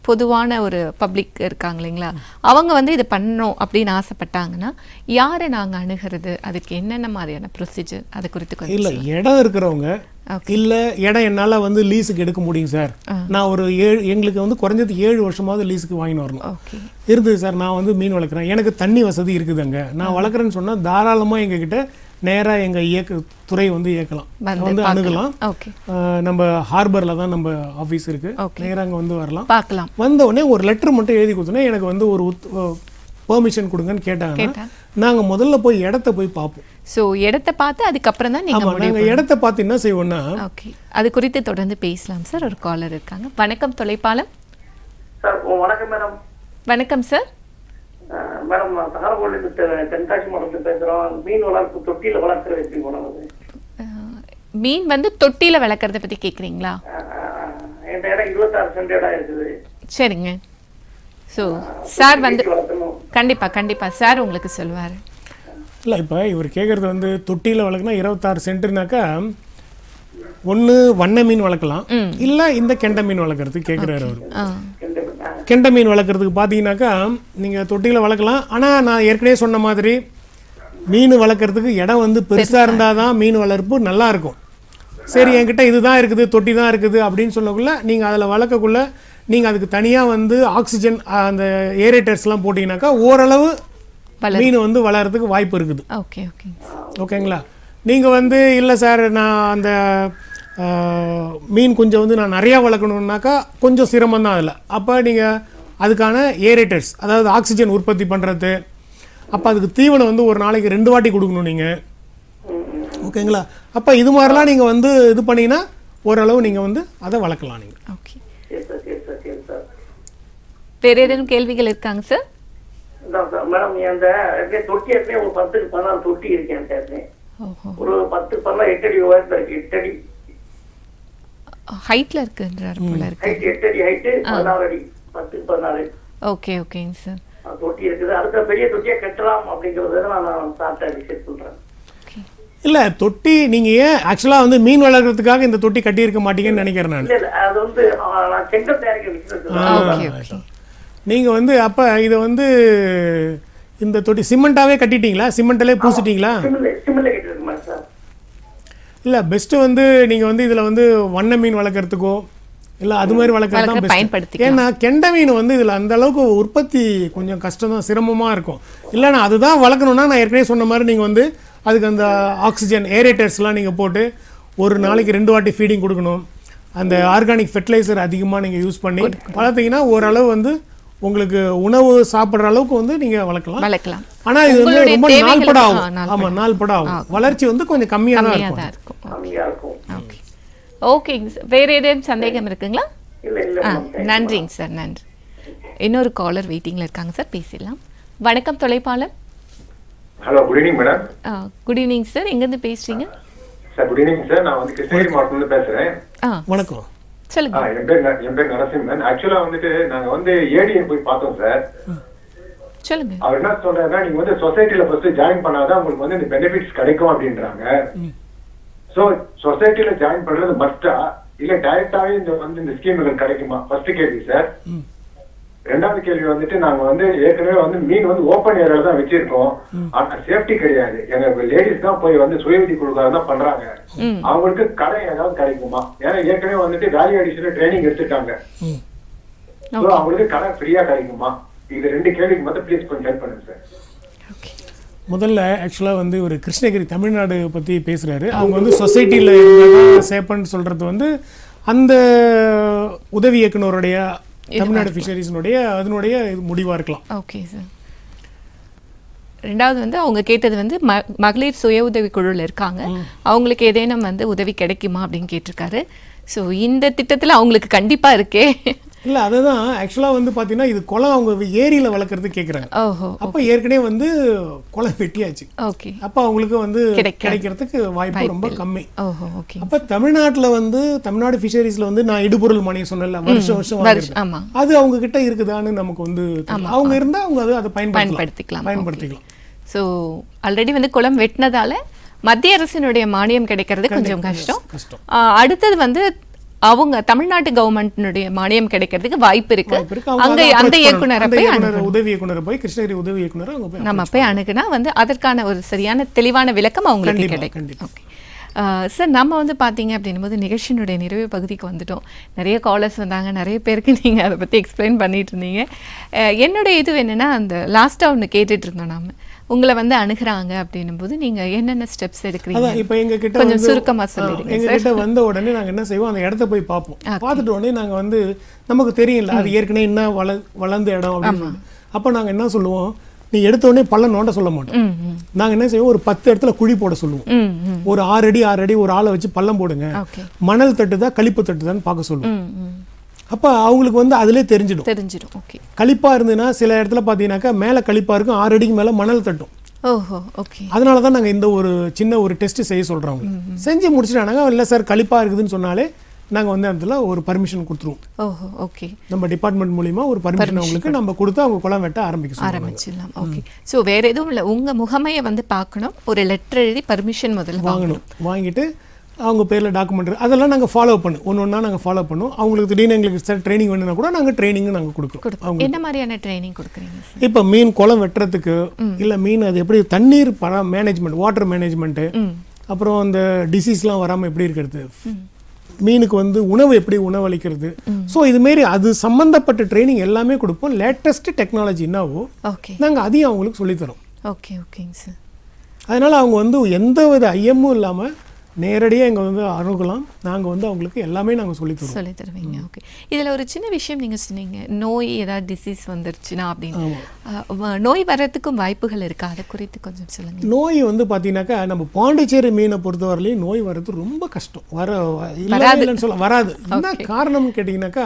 பொதுவான ஒரு பப்ளிக் இருக்காங்க இல்லைங்களா அவங்க வந்து இது பண்ணணும் அப்படின்னு ஆசைப்பட்டாங்கன்னா யாரை நாங்க அணுகிறது அதுக்கு என்னென்ன மாதிரியான ப்ரொசீஜர் அது குறித்து கொஞ்சம் இல்ல இடம் இருக்கிறவங்க இல்ல இடம் என்னால வந்து லீஸுக்கு எடுக்க முடியும் சார் நான் ஒரு ஏழு எங்களுக்கு வந்து குறைஞ்சது ஏழு வருஷமாவது லீஸுக்கு வாங்கிட்டு வரணும் ஓகே இருந்தது சார் நான் வந்து மீன் வளர்க்குறேன் எனக்கு தண்ணி வசதி இருக்குது அங்க நான் வளர்க்குறேன்னு சொன்னா தாராளமா எங்ககிட்ட நேரா எங்க இயக்க துறை வந்து இயக்கலாம் வந்து வந்து அணுகலாம் ஓகே ஆஹ் நம்ம ஹார்பர்ல தான் நம்ம ஆஃபீஸ் இருக்கு Okay. நேரா அங்க வந்து வரலாம் பார்க்கலாம் வந்த உடனே ஒரு லெட்டர் மட்டும் எழுதி கொடுத்தோன்னே எனக்கு வந்து ஒரு பெர்மிஷன் கொடுங்கன்னு கேட்டாங்கன்னா கேட்டா. நாங்க முதல்ல போய் இடத்த போய் பார்ப்போம் ஸோ இடத்த பார்த்து அதுக்கப்புறம் தான் நீங்க ஆமா முடிவு நாங்க இடத்த பார்த்து என்ன செய்வோம்னா ஓகே அது குறித்து தொடர்ந்து பேசலாம் சார் ஒரு காலர் இருக்காங்க வணக்கம் தொலைப்பாலம் சார் வணக்கம் மேடம் வணக்கம் சார் அஹ் மேடம் நான் தகரகோவிலிருந்து தெ- தென்காசி மாவட்டத்தில் பேசுகிறோம் மீன் வளர்ப்பு தொட்டியில் வளர்க்குறது எப்படி மேடம் அது அஹ், மீன் வந்து தொட்டியில வளர்க்குறத பத்தி கேக்குறீங்களா அஹ் என் இடம் இருபத்தாறு சென்ட் இடம் இருக்குது சரிங்க ஸோ சார் வந்து வீட்டுல வளர்க்கணும் கண்டிப்பா கண்டிப்பா சார் உங்களுக்கு சொல்லுவாரு இல்ல இப்போ இவர் கேட்குறது வந்து தொட்டியில் வளர்க்குனா இருபத்தாறு சென்ட்டுனாக்கா ஒண்ணு வண்ண மீன் வளர்க்கலாம் இல்ல இந்த கெண்டை மீன் வளர்க்குறதுக்கு கேட்குறாரு அவர் ஆ ரெண்டு பேரும். அஹ் கெண்டை மீன் வளர்க்குறதுக்கு பார்த்தீங்கன்னாக்கா நீங்கள் தொட்டியில் வளர்க்கலாம் ஆனால் நான் ஏற்கனவே சொன்ன மாதிரி மீன் வளர்க்குறதுக்கு இடம் வந்து பெருசாக இருந்தால் தான் மீன் வளர்ப்பு நல்லா இருக்கும் சரி என்கிட்ட இதுதான் இருக்குது தொட்டி தான் இருக்குது அப்படின்னு சொல்லக்குள்ள நீங்கள் அதில் வளர்க்கக்குள்ள நீங்கள் அதுக்கு தனியாக வந்து ஆக்சிஜன் அந்த ஏரேட்டர்ஸ்லாம் போட்டிங்கனாக்கா ஓரளவு வளரும். மீன் வந்து வளர்கிறதுக்கு வாய்ப்பு இருக்குது ஓகே ஓகே ஓகேங்களா நீங்கள் வந்து இல்லை சார் நான் அந்த ஆ, மீன் கொஞ்சம் வந்து நான் நிறையா வளர்க்கணுன்னாக்கா கொஞ்சம் சிரமம் தான் அதில் அப்போ நீங்கள் அதுக்கான ஏரேட்டர்ஸ் அதாவது ஆக்சிஜன் உற்பத்தி பண்ணுறது அப்போ அதுக்கு தீவனம் வந்து ஒரு நாளைக்கு ரெண்டு வாட்டி கொடுக்கணும் நீங்கள் ஓகேங்களா அப்போ இது மாதிரிலாம் நீங்கள் வந்து இது பண்ணீங்கன்னா ஓரளவு நீங்கள் வந்து அதை வளர்க்கலாம் நீங்கள் ஓகே சரி சார் சரி சார் சரி சார் வேற ஏதேனும் கேள்விகள் இருக்காங்க சார் இதான் சார் மேடம் அந்த எப்படியே தொட்டி எப்படியே ஒரு பத்துக்கு பதினாறு தொட்டி இருக்கு என்கிட்ட எப்படியே. ஓஹோ ஒரு பத்து பதினாறு எட்டு அடி உயரத்தில் இருக்கு எட்டு அடி ஹைட்ல இருக்குன்றாரு போல இருக்கு ஹைட் எட்டு அடி ஹைட்டு பதினாறு அடி பத்துக்கு பதினாறு ஓகே ஓகேங்க சார் அஹ் தொட்டி இருக்குது அடுத்த பெரிய தொட்டியை கட்டலாம் அப்படிங்கிறத நான் நான் சாப்பிட்ட டிசைட் பண்ணுறேன் ஓகே இல்லை தொட்டி நீங்கள் ஏன் ஆக்சுவலாக வந்து மீன் வளர்க்குறதுக்காக இந்த தொட்டி கட்டியிருக்க மாட்டீங்கன்னு நினைக்கிறேன் நான் இல்ல இல்ல அது வந்து அஹ், நான் செங்கல் தயாரிக்க விற்கிறது ஓகே ஓகே நீங்கள் வந்து அப்போ இதை வந்து இந்த தொட்டி சிமெண்ட்டாகவே கட்டிட்டீங்களா சிமெண்ட்டிலே பூசிட்டீங்களா சிம்மில் சிம்மில் கட்டிருக்குமா சார் இல்லை பெஸ்ட்டு வந்து நீங்கள் வந்து இதில் வந்து வண்ண மீன் வளர்க்குறதுக்கோ இல்லை அது மாதிரி வளர்க்குறது தான் வளர்க்க best. பயன்படுத்திக்கலாம். ஏன்னா கெண்டை மீன் வந்து இதில் அந்த அளவுக்கு உற்பத்தி கொஞ்சம் கஷ்டம் தான் சிரமமாக இருக்கும் இல்லைண்ணா அதுதான் வளர்க்கணுன்னா நான் ஏற்கனவே சொன்ன மாதிரி நீங்கள் வந்து அதுக்கு அந்த ஆக்சிஜன் ஏரேட்டர்ஸ்லாம் நீங்கள் போட்டு ஒரு நாளைக்கு ரெண்டு வாட்டி ஃபீடிங் கொடுக்கணும் அந்த ஆர்கானிக் ஃபெர்டிலைசர் அதிகமாக நீங்கள் யூஸ் பண்ணி வளர்த்தீங்கன்னா ஓரளவு வந்து உங்களுக்கு உணவு சாப்பிட்ற அளவுக்கு வந்து நீங்கள் வளர்க்கலாம் வளர்க்கலாம் ஆனால் இது வந்து உங்களுடைய ரொம்ப தேவைகளுக்கு- நாள்பட ஆ, ஆகும் நாள்பட. ஆமாம் நாள்பட ஆகும் வளர்ச்சி வந்து கொஞ்சம் கம்மியாக தான் கம்மியா இருக்கும் தான் இருக்கும் கம்மியா இருக்கும் ஓகே ஓகேங்க சார் வேற ஏதேனும் சந்தேகம் இருக்குங்களா இல்ல இல்ல ஆ மேம் நன்றிங்க சார் நன்றி இன்னொரு காலர் வெயிட்டிங்ல இருக்காங்க சார் பேசிடலாம் வணக்கம் தொலைப்பாளர் hello good evening madam good evening sir எங்கேருந்து பேசுறீங்க சார் குட் ஈவினிங் சார் நான் வந்து கிருஷ்ணகிரி மாவட்டத்துல பேசுறேன் ஆ வணக்கம் ஆ, சொல்லுங்க என் பேர் ந- என் பேர் நரசிம்மன் ஆக்சுவலா வந்துட்டு நாங்க வந்து ஏடிஎம் போய் பார்த்தோம் சார் சொல்லுங்க அவர் என்ன சொல்றாருன்னா நீங்க வந்து சொசைட்டில ஃபர்ஸ்ட் ஜாயின் பண்ணாதான் உங்களுக்கு வந்து இந்த பெனிஃபிட்ஸ் கிடைக்கும் அப்படின்றாங்க சோ சொசைட்டில ஜாயின் பண்றது மஸ்டா இல்ல டைரக்டாவே இந்த வந்து இந்த ஸ்கீம்கள் கிடைக்குமா ஃபர்ஸ்ட் கேள்வி சார் ரெண்டாவது கேள்வி வந்துட்டு நாங்க வந்து ஏற்கனவே வந்து மீன் வந்து ஓப்பன் ஏரியால தான் வச்சிருக்கோம் ஆனா சேஃப்டி கிடையாது எங்க லேடிஸ் தான் போய் வந்து சுயவிதி கொடுக்கறது தான் பண்றாங்க அவங்களுக்கு கடை ஏதாவது கிடைக்குமா ஏன்னா ஏற்கனவே வந்துட்டு வேல்யூ அடிஷன் ட்ரைனிங் எடுத்துட்டாங்க So, அவங்களுக்கு கடை ஃப்ரீயா கிடைக்குமா இது ரெண்டு கேள்விக்கு மட்டும் ப்ளீஸ் கொஞ்சம் ஹெல்ப் பண்ணுங்க சார் ஓகே முதல்ல ஆக்சுவலாக வந்து ஒரு கிருஷ்ணகிரி தமிழ்நாடு பற்றி பேசுகிறாரு அவங்க வந்து சொசைட்டியில் இருந்தால் சேப்பன்னு சொல்கிறது வந்து அந்த உதவி இயக்குனருடைய தமிழ்நாடு ஃபிஷரிஸினுடைய அதனுடைய இது முடிவாக இருக்கலாம் ஓகே சார் ரெண்டாவது வந்து அவங்க கேட்டது வந்து ம மகளிர் சுய உதவி குழுவில் இருக்காங்க அவங்களுக்கு ஏதேனும் வந்து உதவி கிடைக்குமா அப்படின்னு கேட்டிருக்காரு ஸோ இந்த திட்டத்தில் அவங்களுக்கு கண்டிப்பாக இருக்கே இல்லை அதுதான் ஆக்சுவலாக வந்து பார்த்தீங்கன்னா இது குளம் அவங்க ஏரியில் வளர்க்குறது கேட்குறாங்க ஓஹோ அப்போ ஏற்கனவே வந்து குளம் வெட்டியாச்சு ஓகே அப்போ அவங்களுக்கு வந்து கிடைக்காது. கிடைக்கிறதுக்கு வாய்ப்பு ரொம்ப கம்மி ஓஹோ ஓகே அப்ப தமிழ்நாட்டுல வந்து தமிழ்நாடு ஃபிஷரிஸ்ல வந்து நான் இடுபொருள் மணி சொன்னேன்ல வருஷம் வருஷம் வருஷம், வாங்குறது. ஆமா. அது அவங்க கிட்ட இருக்குதான்னு நமக்கு வந்து தெரியல. அவங்க இருந்தா அவங்க அதை அதை பயன்படுத்தலாம் பயன்படுத்திக்கலாம் பயன்படுத்திக்கலாம் ஸோ ஆல்ரெடி வந்து குளம் வெட்டினதால மத்திய அரசினுடைய மானியம் கிடைக்கிறது கொஞ்சம் கஷ்டம் கஷ்டம். ஆ, அடுத்தது வந்து அவங்க தமிழ்நாட்டு கவர்மெண்ட்னுடைய மானியம் கிடைக்கிறதுக்கு வாய்ப்பு இருக்கு வாய்ப்பு இருக்கு. அவங்க அங்க அதை அந்த approach இயக்குனரை பண்ணணும். அந்த போய் இயக்குனர், அணுகணும். உதவி இயக்குனர் போய் கிருஷ்ணகிரி உதவி இயக்குனர் அவங்க போய் நம்ம போய் அணுகுனா வந்து அதற்கான ஒரு சரியான தெளிவான விளக்கம் அவங்களுக்கு கண்டிப்பா, கிடைக்கும் கண்டிப்பா. ஓகே சார் நம்ம வந்து பார்த்தீங்க அப்படின்னும் போது நிகழ்ச்சியினுடைய நிறைவு பகுதிக்கு வந்துட்டோம் நிறைய காலர்ஸ் வந்தாங்க நிறைய பேருக்கு நீங்கள் அதை பற்றி எக்ஸ்பிளைன் பண்ணிட்டு இருந்தீங்க அஹ், என்னுடைய இது என்னன்னா அந்த லாஸ்ட்டாக ஒன்று கேட்டுட்டு இருந்தோம் நாம உங்களை வந்து அணுகுறாங்க அப்படின்னும் போது நீங்கள் என்னென்ன ஸ்டெப்ஸ் எடுக்கிறீங்க அதான் இப்போ எங்க கிட்ட கொஞ்சம் வந்து- சுருக்கமா ஆ, சொல்லிடுங்க எங்க சார் கிட்ட வந்த உடனே நாங்க என்ன செய்வோம் அந்த இடத்த போய் பார்ப்போம் பார்த்துட்டு உடனே நாங்க வந்து நமக்கு தெரியல அது ஏற்கனவே என்ன வள வளர்ந்த இடம் அப்படின்னு சொல்லிட்டு. அப்ப நாங்க என்ன சொல்லுவோம் நீ எடுத்த உடனே பள்ளம் நோண்ட சொல்ல மாட்டோம் ம் ம் நாங்க என்ன செய்வோம் ஒரு பத்து இடத்துல குழி போட சொல்லுவோம் ம் ம் ஒரு ஆறு அடி ஆறு அடி ஒரு ஆளை வச்சு பள்ளம் போடுங்க ஓகே மணல் தட்டுதா களிப்பு தட்டுதான்னு பார்க்க சொல்லுவோம் ம் ம் அப்ப அவங்களுக்கு வந்து அதிலே தெரிஞ்சிடும் தெரிஞ்சிடும் ஓகே களிப்பா இருந்ததுன்னா சில இடத்துல பார்த்தீங்கன்னாக்கா மேலே களிப்பா இருக்கும் ஆறு அடிக்கு மேலே மணல் தட்டும் ஓஹோ ஓகே அதனால தான் நாங்கள் இந்த ஒரு சின்ன ஒரு டெஸ்ட் செய்ய சொல்கிறோம் அவங்க செஞ்சு முடிச்சிட்டாங்க இல்லை சார் களிப்பா இருக்குதுன்னு சொன்னாலே நாங்கள் வந்து அதில் ஒரு பர்மிஷன் கொடுத்துருவோம் ஓஹோ ஓகே நம்ம டிபார்ட்மெண்ட் மூலிமா ஒரு பர்மிஷன் அவங்களுக்கு நம்ம கொடுத்து அவங்க குளம் வெட்ட ஆரம்பிக்க சொல்லுவாங்க ஆரம்பிச்சிடலாம் ஓகே ஸோ வேற எதுவும் இல்லை உங்க முகமையை வந்து பார்க்கணும் ஒரு லெட்டர் எழுதி பர்மிஷன் முதல்ல வாங்கணும் வாங்கணும் வாங்கிட்டு அவங்க பேரில் டாக்குமெண்ட் அதெல்லாம் நாங்கள் ஃபாலோ பண்ணும் ஒன்று ஒன்றா நாங்கள் ஃபாலோ பண்ணுவோம் அவங்களுக்கு திடீர்னு எங்களுக்கு சார் ட்ரைனிங் வேணும்னா கூட நாங்கள் ட்ரைனிங்கும் நாங்கள் கொடுக்குறோம் கொடுக்கும் என்ன மாதிரியான ட்ரைனிங் கொடுக்குறீங்க சார் இப்போ மீன் குளம் வெட்டுறதுக்கு இல்லை மீன் அது எப்படி தண்ணீர் பரா மேனேஜ்மெண்ட் வாட்டர் மேனேஜ்மெண்ட்டு அப்புறம் அந்த டிசீஸ்லாம் வராமல் எப்படி இருக்கிறது மீனுக்கு வந்து உணவு எப்படி உணவளிக்கிறது ஸோ இதுமாரி அது சம்மந்தப்பட்ட ட்ரைனிங் எல்லாமே கொடுப்போம் லேட்டஸ்ட் டெக்னாலஜி என்னவோ ஓகே நாங்கள் அதையும் அவங்களுக்கு சொல்லித்தரோம் ஓகே ஓகேங்க சார் அதனால் அவங்க வந்து எந்த வித ஐயமும் இல்லாமல் நேரடியாக இங்கே வந்து அணுகலாம் நாங்கள் வந்து அவங்களுக்கு எல்லாமே நாங்கள் சொல்லித்தரோம் சொல்லி தருவீங்க ஓகே இதுல ஒரு சின்ன விஷயம் நீங்க சொன்னீங்க நோய் ஏதாவது டிசீஸ் வந்துருச்சுன்னா அப்படின்னு அஹ், வ- நோய் வர்றதுக்கும் வாய்ப்புகள் இருக்கா அதை குறித்து கொஞ்சம் சொல்லுங்க நோய் வந்து பார்த்தீங்கன்னாக்கா நம்ம பாண்டிச்சேரி மீனை பொறுத்தவரையிலையும் நோய் வர்றது ரொம்ப கஷ்டம் வர இல்லவே வராது. இல்லைன்னு சொல்ல வராது என்ன காரணம்னு கேட்டிங்கனாக்கா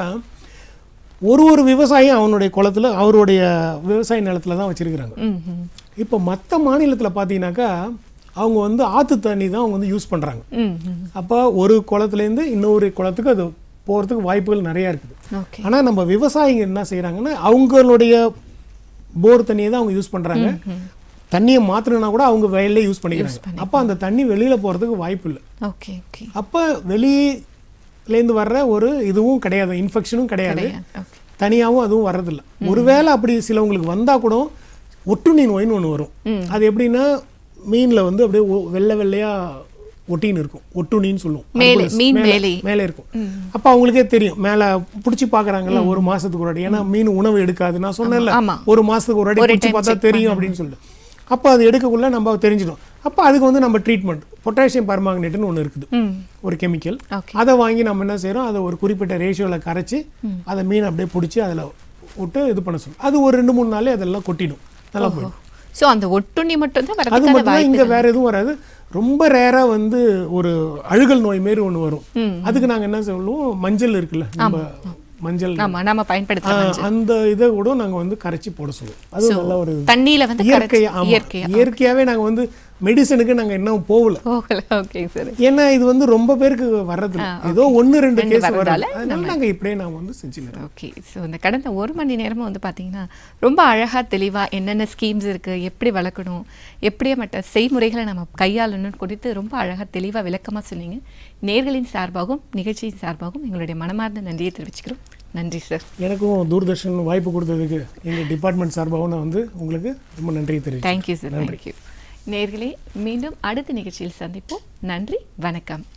ஒரு ஒரு விவசாயி அவனுடைய குளத்துல அவருடைய விவசாய நிலத்துல தான் வச்சிருக்கிறாங்க ம் ம் இப்போ மற்ற மாநிலத்தில் பார்த்தீங்கன்னாக்கா அவங்க வந்து ஆற்று தண்ணி தான் அவங்க வந்து யூஸ் பண்ணுறாங்க ம் ம் அப்போ ஒரு குளத்துலேருந்து இன்னொரு குளத்துக்கு அது போகிறதுக்கு வாய்ப்புகள் நிறையா இருக்குது ஓகே ஆனால் நம்ம விவசாயிங்க என்ன செய்கிறாங்கன்னா அவங்களுடைய போர் தண்ணியை தான் அவங்க யூஸ் பண்ணுறாங்க தண்ணியை மாற்றணும்னா கூட அவங்க வயல்லே யூஸ் பண்ணிக்கிறாங்க அப்போ அந்த தண்ணி வெளியில் போகிறதுக்கு வாய்ப்பு இல்லை ஓகே ஓகே அப்போ வெளியிலேருந்து வர்ற ஒரு இதுவும் கிடையாது இன்ஃபெக்ஷனும் கிடையாது ஓகே தனியாகவும் அதுவும் வர்றதில்ல ஒருவேளை அப்படி சிலவங்களுக்கு வந்தால் கூட ஒட்டுண்ணி நோயின்னு ஒன்று வரும் அது எப்படின்னா மீனில் வந்து அப்படியே ஒ- வெள்ளை வெள்ளையா ஒட்டின்னு இருக்கும் ஒட்டுண்ணின்னு சொல்லுவோம் மேலே, அதுக்குள்ள மீன் மேலே- மேலே. மேலே இருக்கும் அப்போ அவங்களுக்கே தெரியும் மேலே பிடிச்சி பார்க்குறாங்கல்ல ஒரு மாசத்துக்கு ஒரு வாட்டி ஏன்னா மீன் உணவு எடுக்காது நான் சொன்னேன்ல ஆமா. ஒரு மாசத்துக்கு ஒரு வாட்டி ஒரு பிடிச்சி time பார்த்தா check தெரியும் அப்படின்னு சொல்லிட்டு அப்போ அது எடுக்கக்குள்ள நம்ம தெரிஞ்சிடும் அப்போ அதுக்கு வந்து நம்ம ட்ரீட்மெண்ட் பொட்டாசியம் பர்மாங்கனேட்னு ஒன்று இருக்குது ம் ஒரு கெமிக்கல் ஓகே அதை வாங்கி நம்ம என்ன செய்றோம் அதை ஒரு குறிப்பிட்ட ரேஷியோவில் கரைச்சி அதை மீன் அப்படியே பிடிச்சி அதில் விட்டு இது பண்ண சொல்லும் அது ஒரு ரெண்டு மூணு நாளே அதெல்லாம் கொட்டிடும் நல்லா போயிடும் ஸோ அந்த ஒட்டுண்ணி மட்டும் தான் அது வரதுக்கான மட்டும் தான் வாய்ப்பு இங்கே வேற எதுவும் வராது ரொம்ப ரேரா வந்து ஒரு அழுகல் நோய் மாரி ஒன்று வரும் அதுக்கு நாங்க என்ன சொல்லுவோம் மஞ்சள் இருக்குல்ல நம்ம மஞ்சள் ஆமா நம்ம ஆ, பயன்படுத்தலாம் அந்த இதை கூட நாங்க வந்து கரைச்சி போட சொல்லுவோம் அது நல்ல ஒரு தண்ணியில வந்து இயற்கையா கரைச்சு- ஆமா. இயற்கையா இயற்கையாவே நாங்க வந்து மெடிசனுக்கு நாங்க இன்னும் போகல போகல ஓகே சார் ஏன்னா இது வந்து ரொம்ப பேருக்கு வர்றது இல்ல. ஏதோ ஒன்னு ரெண்டு ரெண்டு கேஸ் வர்றதால வருது அதனால நாங்க இப்படியே நாங்க வந்து செஞ்சுக்கிறோம் ஓகே ஸோ இந்த கடந்த ஒரு மணி நேரமும் வந்து பார்த்தீங்கன்னா ரொம்ப அழகாக தெளிவாக என்னென்ன ஸ்கீம்ஸ் இருக்குது எப்படி வளர்க்கணும் எப்படியே மற்ற செய்முறைகளை நம்ம கையாளணும் குறித்து ரொம்ப அழகாக தெளிவாக விளக்கமாக சொன்னீங்க நேர்களின் சார்பாகவும் நிகழ்ச்சியின் சார்பாகவும் எங்களுடைய மனமார்ந்த நன்றியை தெரிவிச்சுக்கிறோம் நன்றி சார் எனக்கும் தூர்தர்ஷன் வாய்ப்பு கொடுத்ததுக்கு எங்க டிபார்ட்மெண்ட் சார்பாகவும் நான் வந்து உங்களுக்கு ரொம்ப நன்றி தெரிவிக்கிறேன் தேங்க்யூ சார் தேங்க்யூ நேர்களே மீண்டும் அடுத்த நிகழ்ச்சியில் சந்திப்போம் நன்றி வணக்கம்